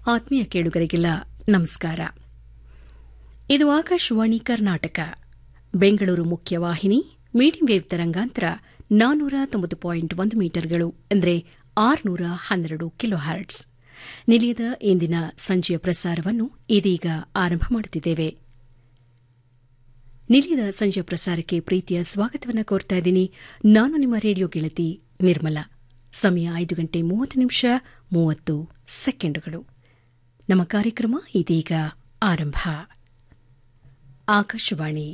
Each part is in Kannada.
ಆತ್ಮೀಯ ಕೇಳುಗರಿಗೆಲ್ಲ ನಮಸ್ಕಾರ ಇದು ಆಕಾಶವಾಣಿ ಕರ್ನಾಟಕ ಬೆಂಗಳೂರು ಮುಖ್ಯವಾಹಿನಿ ಮೀಡಿಯಂ ವೇವ್ ತರಂಗಾಂತರ ನಾನ್ನೂರ ತೊಂಬತ್ತು ಪಾಯಿಂಟ್ ಒಂದು ಮೀಟರ್ಗಳು ಅಂದರೆ ಆರುನೂರ ಹನ್ನೆರಡು ಕಿಲೋ ಹರ್ಟ್ಸ್ ನಿಲಯದ ಇಂದಿನ ಸಂಜೆಯ ಪ್ರಸಾರವನ್ನು ಇದೀಗ ಆರಂಭ ಮಾಡುತ್ತಿದ್ದೇವೆ ನಿಲಯದ ಸಂಜೆಯ ಪ್ರಸಾರಕ್ಕೆ ಪ್ರೀತಿಯ ಸ್ವಾಗತವನ್ನು ಕೋರ್ತಾ ಇದ್ದೀನಿ ನಾನು ನಿಮ್ಮ ರೇಡಿಯೋ ಗೆಳತಿ ನಿರ್ಮಲಾ ಸಮಯ ಐದು ಗಂಟೆ ಮೂವತ್ತು ನಿಮಿಷ ಮೂವತ್ತು ಸೆಕೆಂಡುಗಳು ನಮ್ಮ ಕಾರ್ಯಕ್ರಮ ಇದೀಗ ಆರಂಭ ಆಕಾಶವಾಣಿ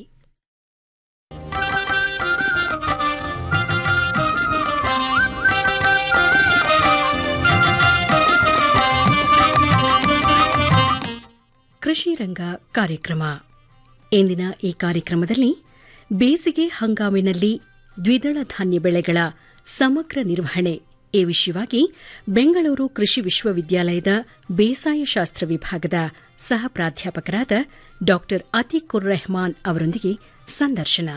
ಕೃಷಿ ರಂಗ ಕಾರ್ಯಕ್ರಮ ಇಂದಿನ ಈ ಕಾರ್ಯಕ್ರಮದಲ್ಲಿ ಬೇಸಿಗೆ ಹಂಗಾಮಿನಲ್ಲಿ ದ್ವಿದಳ ಧಾನ್ಯ ಬೆಳೆಗಳ ಸಮಗ್ರ ನಿರ್ವಹಣೆ ಈ ವಿಷಯವಾಗಿ ಬೆಂಗಳೂರು ಕೃಷಿ ವಿಶ್ವವಿದ್ಯಾಲಯದ ಬೇಸಾಯ ಶಾಸ್ತ್ರ ವಿಭಾಗದ ಸಹ ಪ್ರಾಧ್ಯಾಪಕರಾದ ಡಾ ಅತೀಕುರ್ ರೆಹಮಾನ್ ಅವರೊಂದಿಗೆ ಸಂದರ್ಶನ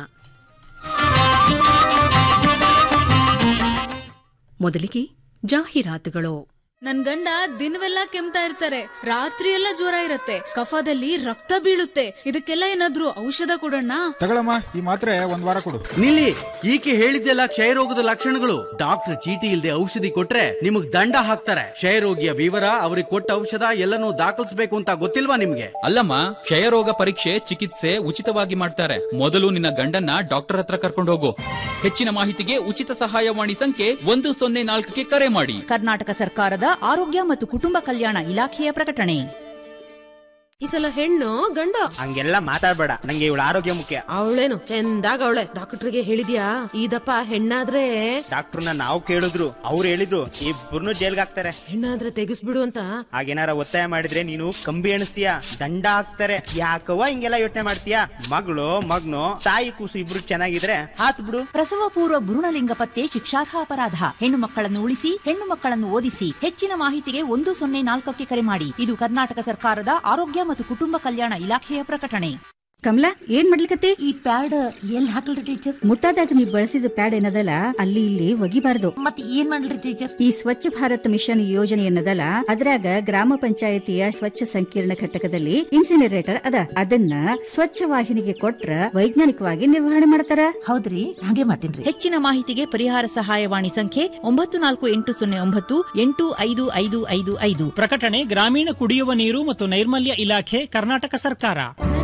ಮೊದಲಿಗೆ ಜಾಹೀರಾತುಗಳು ನನ್ ಗಂಡ ದಿನವೆಲ್ಲ ಕೆಮ್ತಾ ಇರ್ತಾರೆ ರಾತ್ರಿ ಎಲ್ಲ ಜ್ವರ ಇರತ್ತೆ ಕಫದಲ್ಲಿ ರಕ್ತ ಬೀಳುತ್ತೆ ಇದಕ್ಕೆಲ್ಲ ಏನಾದ್ರೂ ಔಷಧ ಕೊಡೋಣ ತಗೊಳಮ್ಮ ಈ ಮಾತ್ರೆ ಒಂದ್ ವಾರ ಕೊಡು ನಿಲ್ಲಿ ಈಕೆ ಹೇಳಿದ್ದೆಲ್ಲ ಕ್ಷಯರೋಗದ ಲಕ್ಷಣಗಳು ಡಾಕ್ಟರ್ ಚೀಟಿ ಇಲ್ಲದೆ ಔಷಧಿ ಕೊಟ್ರೆ ನಿಮಗ್ ದಂಡ ಹಾಕ್ತಾರೆ ಕ್ಷಯರೋಗಿಯ ವಿವರ ಅವ್ರಿಗೆ ಕೊಟ್ಟ ಔಷಧ ಎಲ್ಲನೂ ದಾಖಲಿಸಬೇಕು ಅಂತ ಗೊತ್ತಿಲ್ವಾ ನಿಮ್ಗೆ ಅಲ್ಲಮ್ಮ ಕ್ಷಯರೋಗ ಪರೀಕ್ಷೆ ಚಿಕಿತ್ಸೆ ಉಚಿತವಾಗಿ ಮಾಡ್ತಾರೆ ಮೊದಲು ನಿನ್ನ ಗಂಡನ್ನ ಡಾಕ್ಟರ್ ಹತ್ರ ಕರ್ಕೊಂಡು ಹೋಗು ಹೆಚ್ಚಿನ ಮಾಹಿತಿಗೆ ಉಚಿತ ಸಹಾಯವಾಣಿ ಸಂಖ್ಯೆ ಒಂದು ಸೊನ್ನೆ ನಾಲ್ಕಕ್ಕೆ ಕರೆ ಮಾಡಿ ಕರ್ನಾಟಕ ಸರ್ಕಾರದ ಆರೋಗ್ಯ ಮತ್ತು ಕುಟುಂಬ ಕಲ್ಯಾಣ ಇಲಾಖೆಯ ಪ್ರಕಟಣೆ ಈ ಸಲ ಹೆಣ್ಣು ಗಂಡ ಹಂಗೆಲ್ಲ ಮಾತಾಡ್ಬೇಡ ನಂಗೆ ಇವಳ ಆರೋಗ್ಯ ಮುಖ್ಯ ಅವಳೇನು ಚಂದಾಗ ಅವಳೆ ಡಾಕ್ಟರ್ಗೆ ಹೇಳಿದ್ಯಾ ಇದಪ್ಪ ಹೆಣ್ಣಾದ್ರೆ ಡಾಕ್ಟರ್ನ ನಾವು ಕೇಳಿದ್ರು ಅವ್ರು ಹೇಳಿದ್ರು ಇಬ್ಬರನ್ನು ಜೈಲ್ಗೆ ಹಾಕ್ತಾರೆ ಹೆಣ್ಣಾದ್ರೆ ತೆಗಿಸ್ಬಿಡು ಅಂತ ಹಾಗೇನಾರ ಒತ್ತಾಯ ಮಾಡಿದ್ರೆ ನೀನು ಕಂಬಿ ಎಣಿಸ್ತೀಯ ದಂಡ ಹಾಕ್ತಾರೆ ಯಾಕವ್ವ ಹಿಂಗೆಲ್ಲ ಯೋಚನೆ ಮಾಡ್ತೀಯ ಮಗಳು ಮಗ್ನು ತಾಯಿ ಕೂಸು ಇಬ್ರು ಚೆನ್ನಾಗಿದ್ರೆ ಹಾತ್ ಬಿಡು ಪ್ರಸವ ಪೂರ್ವ ಭ್ರೂಣಲಿಂಗ ಪತ್ತೆ ಶಿಕ್ಷಾರ್ಹ ಅಪರಾಧ ಹೆಣ್ಣು ಮಕ್ಕಳನ್ನು ಉಳಿಸಿ ಹೆಣ್ಣು ಮಕ್ಕಳನ್ನು ಓದಿಸಿ ಹೆಚ್ಚಿನ ಮಾಹಿತಿಗೆ ಒಂದು ಸೊನ್ನೆ ನಾಲ್ಕಕ್ಕೆ ಕರೆ ಮಾಡಿ ಇದು ಕರ್ನಾಟಕ ಸರ್ಕಾರದ ಆರೋಗ್ಯ ಮತ್ತು ಕುಟುಂಬ ಕಲ್ಯಾಣ ಇಲಾಖೆಯ ಪ್ರಕಟಣೆ ಕಮಲಾ ಏನ್ ಮಾಡ್ಲಿಕತ್ತೆ ಈ ಪ್ಯಾಡ್ ಎಲ್ಲಿ ಹಾಕಲ್ರಿ ಟೀಚರ್ ಮುಟ್ಟಾದಾಗ ನೀವು ಬಳಸಿದ ಪ್ಯಾಡ್ ಏನದಲ್ಲ ಅಲ್ಲಿ ಇಲ್ಲಿ ಒಗಿಬಾರ್ದು ಮತ್ ಏನ್ ಮಾಡ್ಲಿ ಟೀಚರ್ ಈ ಸ್ವಚ್ಛ ಭಾರತ್ ಮಿಷನ್ ಯೋಜನೆ ಏನದಲ್ಲ ಅದ್ರಾಗ ಗ್ರಾಮ ಪಂಚಾಯತಿಯ ಸ್ವಚ್ಛ ಸಂಕೀರ್ಣ ಘಟಕದಲ್ಲಿ ಇನ್ಸಿನರೇಟರ್ ಅದ ಅದನ್ನ ಸ್ವಚ್ಛ ವಾಹಿನಿಗೆ ಕೊಟ್ರ ವೈಜ್ಞಾನಿಕವಾಗಿ ನಿರ್ವಹಣೆ ಮಾಡ್ತಾರ ಹೌದ್ರಿ ಹಾಗೆ ಮಾಡ್ತೀನ್ರಿ ಹೆಚ್ಚಿನ ಮಾಹಿತಿಗೆ ಪರಿಹಾರ ಸಹಾಯವಾಣಿ ಸಂಖ್ಯೆ ಒಂಬತ್ತು ನಾಲ್ಕು ಎಂಟು ಸೊನ್ನೆ ಒಂಬತ್ತು ಎಂಟು ಐದು ಐದು ಐದು ಐದು ಪ್ರಕಟಣೆ ಗ್ರಾಮೀಣ ಕುಡಿಯುವ ನೀರು ಮತ್ತು ನೈರ್ಮಲ್ಯ ಇಲಾಖೆ ಕರ್ನಾಟಕ ಸರ್ಕಾರ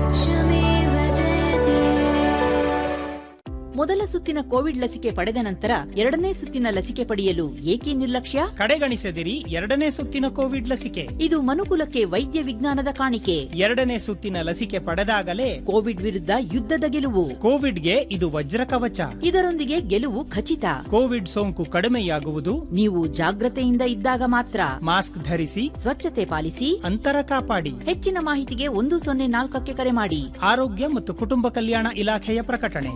ಮೊದಲ ಸುತ್ತಿನ ಕೋವಿಡ್ ಲಸಿಕೆ ಪಡೆದ ನಂತರ ಎರಡನೇ ಸುತ್ತಿನ ಲಸಿಕೆ ಪಡೆಯಲು ಏಕೆ ನಿರ್ಲಕ್ಷ್ಯ ಕಡೆಗಣಿಸದಿರಿ ಎರಡನೇ ಸುತ್ತಿನ ಕೋವಿಡ್ ಲಸಿಕೆ ಇದು ಮನುಕುಲಕ್ಕೆ ವೈದ್ಯ ವಿಜ್ಞಾನದ ಕಾಣಿಕೆ ಎರಡನೇ ಸುತ್ತಿನ ಲಸಿಕೆ ಪಡೆದಾಗಲೇ ಕೋವಿಡ್ ವಿರುದ್ಧ ಯುದ್ಧದ ಗೆಲುವು ಕೋವಿಡ್ಗೆ ಇದು ವಜ್ರ ಕವಚ ಇದರೊಂದಿಗೆ ಗೆಲುವು ಖಚಿತ ಕೋವಿಡ್ ಸೋಂಕು ಕಡಿಮೆಯಾಗುವುದು ನೀವು ಜಾಗ್ರತೆಯಿಂದ ಇದ್ದಾಗ ಮಾತ್ರ ಮಾಸ್ಕ್ ಧರಿಸಿ ಸ್ವಚ್ಛತೆ ಪಾಲಿಸಿ ಅಂತರ ಕಾಪಾಡಿ ಹೆಚ್ಚಿನ ಮಾಹಿತಿಗೆ ಒಂದು ಸೊನ್ನೆ ನಾಲ್ಕಕ್ಕೆ ಕರೆ ಮಾಡಿ ಆರೋಗ್ಯ ಮತ್ತು ಕುಟುಂಬ ಕಲ್ಯಾಣ ಇಲಾಖೆಯ ಪ್ರಕಟಣೆ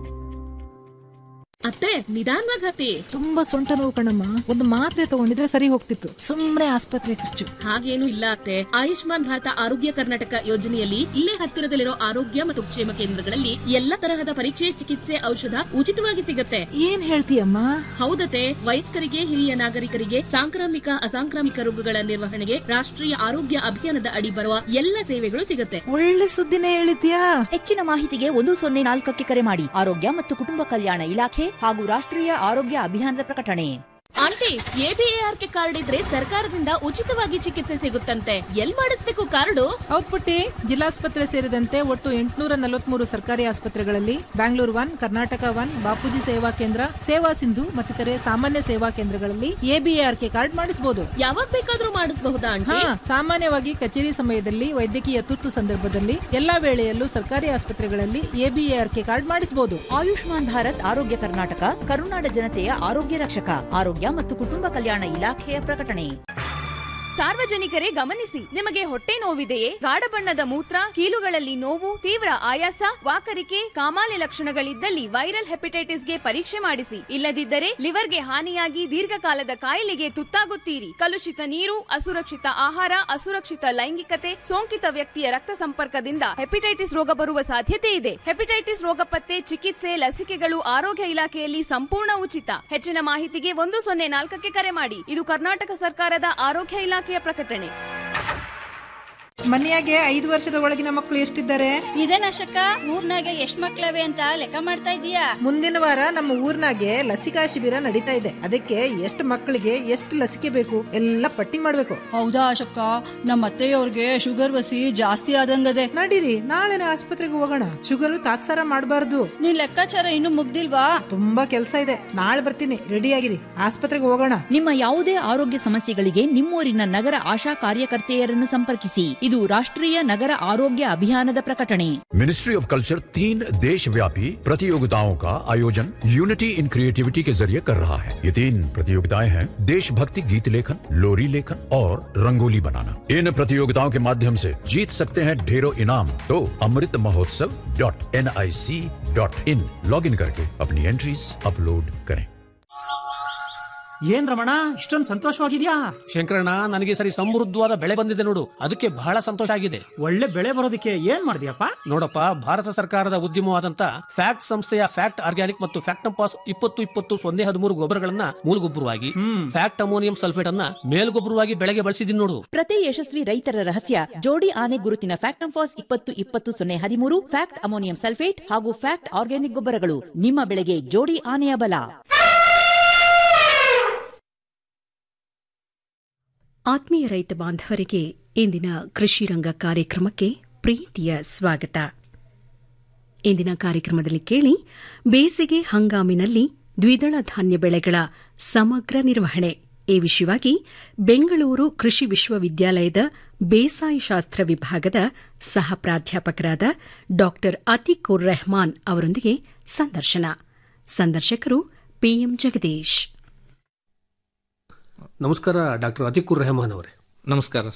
ಅತ್ತೆ ನಿಧಾನವಾಗಿ ಹತ್ತಿ ತುಂಬಾ ಸೊಂಟ ನೋವು ಕಣಮ್ಮ ಒಂದು ಮಾತ್ರೆ ತಗೊಂಡಿದ್ರೆ ಸರಿ ಹೋಗ್ತಿತ್ತು ಸುಮ್ನೆ ಆಸ್ಪತ್ರೆ ಖರ್ಚು ಹಾಗೇನು ಇಲ್ಲ ಅತ್ತೆ ಆಯುಷ್ಮಾನ್ ಭಾರತ ಆರೋಗ್ಯ ಕರ್ನಾಟಕ ಯೋಜನೆಯಲ್ಲಿ ಇಲ್ಲೇ ಹತ್ತಿರದಲ್ಲಿರೋ ಆರೋಗ್ಯ ಮತ್ತು ಕ್ಷೇಮ ಕೇಂದ್ರಗಳಲ್ಲಿ ಎಲ್ಲ ತರಹದ ಪರೀಕ್ಷೆ ಚಿಕಿತ್ಸೆ ಔಷಧ ಉಚಿತವಾಗಿ ಸಿಗತ್ತೆ ಏನ್ ಹೇಳ್ತೀಯಮ್ಮ ಹೌದತೆ ವಯಸ್ಕರಿಗೆ ಹಿರಿಯ ನಾಗರಿಕರಿಗೆ ಸಾಂಕ್ರಾಮಿಕ ಅಸಾಂಕ್ರಾಮಿಕ ರೋಗಗಳ ನಿರ್ವಹಣೆಗೆ ರಾಷ್ಟ್ರೀಯ ಆರೋಗ್ಯ ಅಭಿಯಾನದ ಅಡಿ ಬರುವ ಎಲ್ಲ ಸೇವೆಗಳು ಸಿಗತ್ತೆ ಒಳ್ಳೆ ಸುದ್ದಿನೇ ಹೇಳಿದ್ಯಾ ಹೆಚ್ಚಿನ ಮಾಹಿತಿಗೆ ಒಂದು ಸೊನ್ನೆ ನಾಲ್ಕಕ್ಕೆ ಕರೆ ಮಾಡಿ ಆರೋಗ್ಯ ಮತ್ತು ಕುಟುಂಬ ಕಲ್ಯಾಣ ಇಲಾಖೆ ಹಾಗೂ ರಾಷ್ಟ್ರೀಯ ಆರೋಗ್ಯ ಅಭಿಯಾನದ ಪ್ರಕಟಣೆ ಆಂಟಿ ಎಬಿಎಆರ್ಕೆ ಕಾರ್ಡ್ ಇದ್ರೆ ಸರ್ಕಾರದಿಂದ ಉಚಿತವಾಗಿ ಚಿಕಿತ್ಸೆ ಸಿಗುತ್ತಂತೆ ಎಲ್ ಮಾಡಿಸ್ಬೇಕು ಕಾರ್ಡು ಹೌದ್ ಪುಟ್ಟಿ ಜಿಲ್ಲಾಸ್ಪತ್ರೆ ಸೇರಿದಂತೆ ಒಟ್ಟು ಎಂಟುನೂರ ನಲವತ್ಮೂರು ಸರ್ಕಾರಿ ಆಸ್ಪತ್ರೆಗಳಲ್ಲಿ Bangalore one Karnataka one Bapuji Seva Kendra ಸೇವಾ ಸಿಂಧು ಮತ್ತಿತರೆ ಸಾಮಾನ್ಯ ಸೇವಾ ಕೇಂದ್ರಗಳಲ್ಲಿ ಎಬಿಎಆರ್ಕೆ ಕಾರ್ಡ್ ಮಾಡಿಸಬಹುದು ಯಾವಾಗ ಬೇಕಾದ್ರೂ ಮಾಡಿಸಬಹುದಾ ಹಾ ಆಂಟಿ ಸಾಮಾನ್ಯವಾಗಿ ಕಚೇರಿ ಸಮಯದಲ್ಲಿ ವೈದ್ಯಕೀಯ ತುರ್ತು ಸಂದರ್ಭದಲ್ಲಿ ಎಲ್ಲಾ ವೇಳೆಯಲ್ಲೂ ಸರ್ಕಾರಿ ಆಸ್ಪತ್ರೆಗಳಲ್ಲಿ ಎಬಿಎಆರ್ಕೆ ಕಾರ್ಡ್ ಮಾಡಿಸಬಹುದು ಆಯುಷ್ಮಾನ್ ಭಾರತ್ ಆರೋಗ್ಯ ಕರ್ನಾಟಕ ಕರುನಾಡ ಜನತೆಯ ಆರೋಗ್ಯ ರಕ್ಷಕ ಆರೋಗ್ಯ ಮತ್ತು ಕುಟುಂಬ ಕಲ್ಯಾಣ ಇಲಾಖೆಯ ಪ್ರಕಟಣೆ ಸಾರ್ವಜನಿಕರೇ ಗಮನಿಸಿ ನಿಮಗೆ ಹೊಟ್ಟೆ ನೋವಿದೆಯೇ ಗಾಢ ಬಣ್ಣದ ಮೂತ್ರ ಕೀಲುಗಳಲ್ಲಿ ನೋವು ತೀವ್ರ ಆಯಾಸ ವಾಕರಿಕೆ ಕಾಮಾಲೆ ಲಕ್ಷಣಗಳಿದ್ದಲ್ಲಿ ವೈರಲ್ ಹೆಪಟೈಟಿಸ್ಗೆ ಪರೀಕ್ಷೆ ಮಾಡಿಸಿ ಇಲ್ಲದಿದ್ದರೆ ಲಿವರ್ಗೆ ಹಾನಿಯಾಗಿ ದೀರ್ಘಕಾಲದ ಕಾಯಿಲೆಗೆ ತುತ್ತಾಗುತ್ತೀರಿ ಕಲುಷಿತ ನೀರು ಅಸುರಕ್ಷಿತ ಆಹಾರ ಅಸುರಕ್ಷಿತ ಲೈಂಗಿಕತೆ ಸೋಂಕಿತ ವ್ಯಕ್ತಿಯ ರಕ್ತ ಸಂಪರ್ಕದಿಂದ ಹೆಪಟೈಟಿಸ್ ರೋಗ ಬರುವ ಸಾಧ್ಯತೆ ಇದೆ ಹೆಪಟೈಟಿಸ್ ರೋಗ ಪತ್ತೆ ಚಿಕಿತ್ಸೆ ಲಸಿಕೆಗಳು ಆರೋಗ್ಯ ಇಲಾಖೆಯಲ್ಲಿ ಸಂಪೂರ್ಣ ಉಚಿತ ಹೆಚ್ಚಿನ ಮಾಹಿತಿಗೆ ಒಂದು ಸೊನ್ನೆ ನಾಲ್ಕಕ್ಕೆ ಕರೆ ಮಾಡಿ ಇದು ಕರ್ನಾಟಕ ಸರ್ಕಾರದ ಆರೋಗ್ಯ ಇಲಾಖೆಯ ಪ್ರಕಟಣೆ ಮನೆಯಾಗೆ ಐದು ವರ್ಷದ ಒಳಗಿನ ಮಕ್ಕಳು ಎಷ್ಟಿದ್ದಾರೆ ಇದೇನಶಕ ಊರ್ನಾಗ ಎಷ್ಟ್ ಮಕ್ಳವೆ ಅಂತ ಲೆಕ್ಕ ಮಾಡ್ತಾ ಇದೀಯಾ ಮುಂದಿನ ವಾರ ನಮ್ಮ ಊರ್ನಾಗೆ ಲಸಿಕಾ ಶಿಬಿರ ನಡೀತಾ ಇದೆ ಅದಕ್ಕೆ ಎಷ್ಟು ಮಕ್ಕಳಿಗೆ ಎಷ್ಟು ಲಸಿಕೆ ಬೇಕು ಎಲ್ಲ ಪಟ್ಟಿ ಮಾಡ್ಬೇಕು ಹೌದಾ ಅಶಕ್ಕ ನಮ್ಮ ಅತ್ತೆಯವ್ರಿಗೆ ಶುಗರ್ ವಸಿ ಜಾಸ್ತಿ ಆದಂಗದೆ ನಡೀರಿ ನಾಳೆನೆ ಆಸ್ಪತ್ರೆಗೆ ಹೋಗೋಣ ಶುಗರ್ ತಾತ್ಸಾರ ಮಾಡಬಾರ್ದು ನಿನ್ ಲೆಕ್ಕಾಚಾರ ಇನ್ನು ಮುಗ್ದಿಲ್ವಾ ತುಂಬಾ ಕೆಲಸ ಇದೆ ನಾಳೆ ಬರ್ತೀನಿ ರೆಡಿ ಆಗಿರಿ ಆಸ್ಪತ್ರೆಗೆ ಹೋಗೋಣ ನಿಮ್ಮ ಯಾವುದೇ ಆರೋಗ್ಯ ಸಮಸ್ಯೆಗಳಿಗೆ ನಿಮ್ಮೂರಿನ ನಗರ ಆಶಾ ಕಾರ್ಯಕರ್ತೆಯರನ್ನು ಸಂಪರ್ಕಿಸಿ ಇದು ರಾಷ್ಟ್ರೀಯ ನಗರ ಆರೋಗ್ಯ ಅಭಿಯಾನದ ಪ್ರಕಟಣೆ मिनिस्ट्री ऑफ कल्चर तीन देश व्यापी प्रतियोगिताओं का आयोजन यूनिटी इन क्रिएटिविटी के जरिए कर रहा है ये तीन प्रतियोगिताएं हैं देशभक्ति गीत लेखन लोरी लेखन और रंगोली बनाना इन प्रतियोगिताओं के माध्यम से जीत सकते हैं ढेरों इनाम तो Amrit Mahotsav dot N I C dot in log in करके अपनी एंट्रीज अपलोड करें ಏನ್ ರಮಣ ಇಷ್ಟೊಂದು ಸಂತೋಷವಾಗಿದ್ಯಾ ಶಂಕರಣ್ಣ ನನಗೆ ಈ ಸರಿ ಸಮೃದ್ಧವಾದ ಬೆಳೆ ಬಂದಿದೆ ನೋಡು ಅದಕ್ಕೆ ಬಹಳ ಸಂತೋಷ ಆಗಿದೆ ಒಳ್ಳೆ ಬೆಳೆ ಬರೋದಕ್ಕೆ ಏನ್ ಮಾಡಿದ್ಯಪ್ಪ ನೋಡಪ್ಪ ಭಾರತ ಸರ್ಕಾರದ ಉದ್ಯಮವಾದಂತ ಫ್ಯಾಕ್ಟ್ ಸಂಸ್ಥೆಯ ಫ್ಯಾಕ್ಟ್ ಆರ್ಗ್ಯಾನಿಕ್ ಮತ್ತು ಫ್ಯಾಕ್ಟಂಪಾಸ್ ಇಪ್ಪತ್ತು ಇಪ್ಪತ್ತು ಸೊನ್ನೆ ಹದಿಮೂರು ಗೊಬ್ಬರಗಳನ್ನ ಮೂಲಗೊಬ್ಬರವಾಗಿ ಫ್ಯಾಕ್ಟ್ ಅಮೋನಿಯಂ ಸಲ್ಫೇಟ್ ಅನ್ನ ಮೇಲ್ಗೊಬ್ಬರವಾಗಿ ಬೆಳೆಗೆ ಬಳಸಿದೀನಿ ನೋಡು ಪ್ರತಿ ಯಶಸ್ವಿ ರೈತರ ರಹಸ್ಯ ಜೋಡಿ ಆನೆ ಗುರುತಿನ ಫ್ಯಾಕ್ಟಂಫಾಸ್ ಇಪ್ಪತ್ತು ಇಪ್ಪತ್ತು ಸೊನ್ನೆ ಹದಿಮೂರು ಫ್ಯಾಕ್ಟ್ ಅಮೋನಿಯಂ ಸಲ್ಫೇಟ್ ಹಾಗೂ ಫ್ಯಾಕ್ಟ್ ಆರ್ಗ್ಯಾನಿಕ್ ಗೊಬ್ಬರಗಳು ನಿಮ್ಮ ಬೆಳೆಗೆ ಜೋಡಿ ಆನೆಯ ಬಲ ಆತ್ಮೀಯ ರೈತ ಬಾಂಧವರಿಗೆ ಇಂದಿನ ಕೃಷಿ ರಂಗ ಕಾರ್ಯಕ್ರಮಕ್ಕೆ ಪ್ರೀತಿಯ ಸ್ವಾಗತ ಇಂದಿನ ಕಾರ್ಯಕ್ರಮದಲ್ಲಿ ಕೇಳಿ ಬೇಸಿಗೆ ಹಂಗಾಮಿನಲ್ಲಿ ದ್ವಿದಳ ಧಾನ್ಯ ಬೆಳೆಗಳ ಸಮಗ್ರ ನಿರ್ವಹಣೆ ಈ ವಿಷಯವಾಗಿ ಬೆಂಗಳೂರು ಕೃಷಿ ವಿಶ್ವವಿದ್ಯಾಲಯದ ಬೇಸಾಯ ಶಾಸ್ತ್ರ ವಿಭಾಗದ ಸಹ ಪ್ರಾಧ್ಯಾಪಕರಾದ ಡಾ ಅತಿಕುರ್ ರೆಹಮಾನ್ ಅವರೊಂದಿಗೆ ಸಂದರ್ಶನ ಸಂದರ್ಶಕರು ಪಿಎಂ ಜಗದೀಶ್ ನಮಸ್ಕಾರ ಡಾಕ್ಟರ್ ಅತಿಕುರ್ ರೆಹಮಾನ್ ಅವರೇ ನಮಸ್ಕಾರ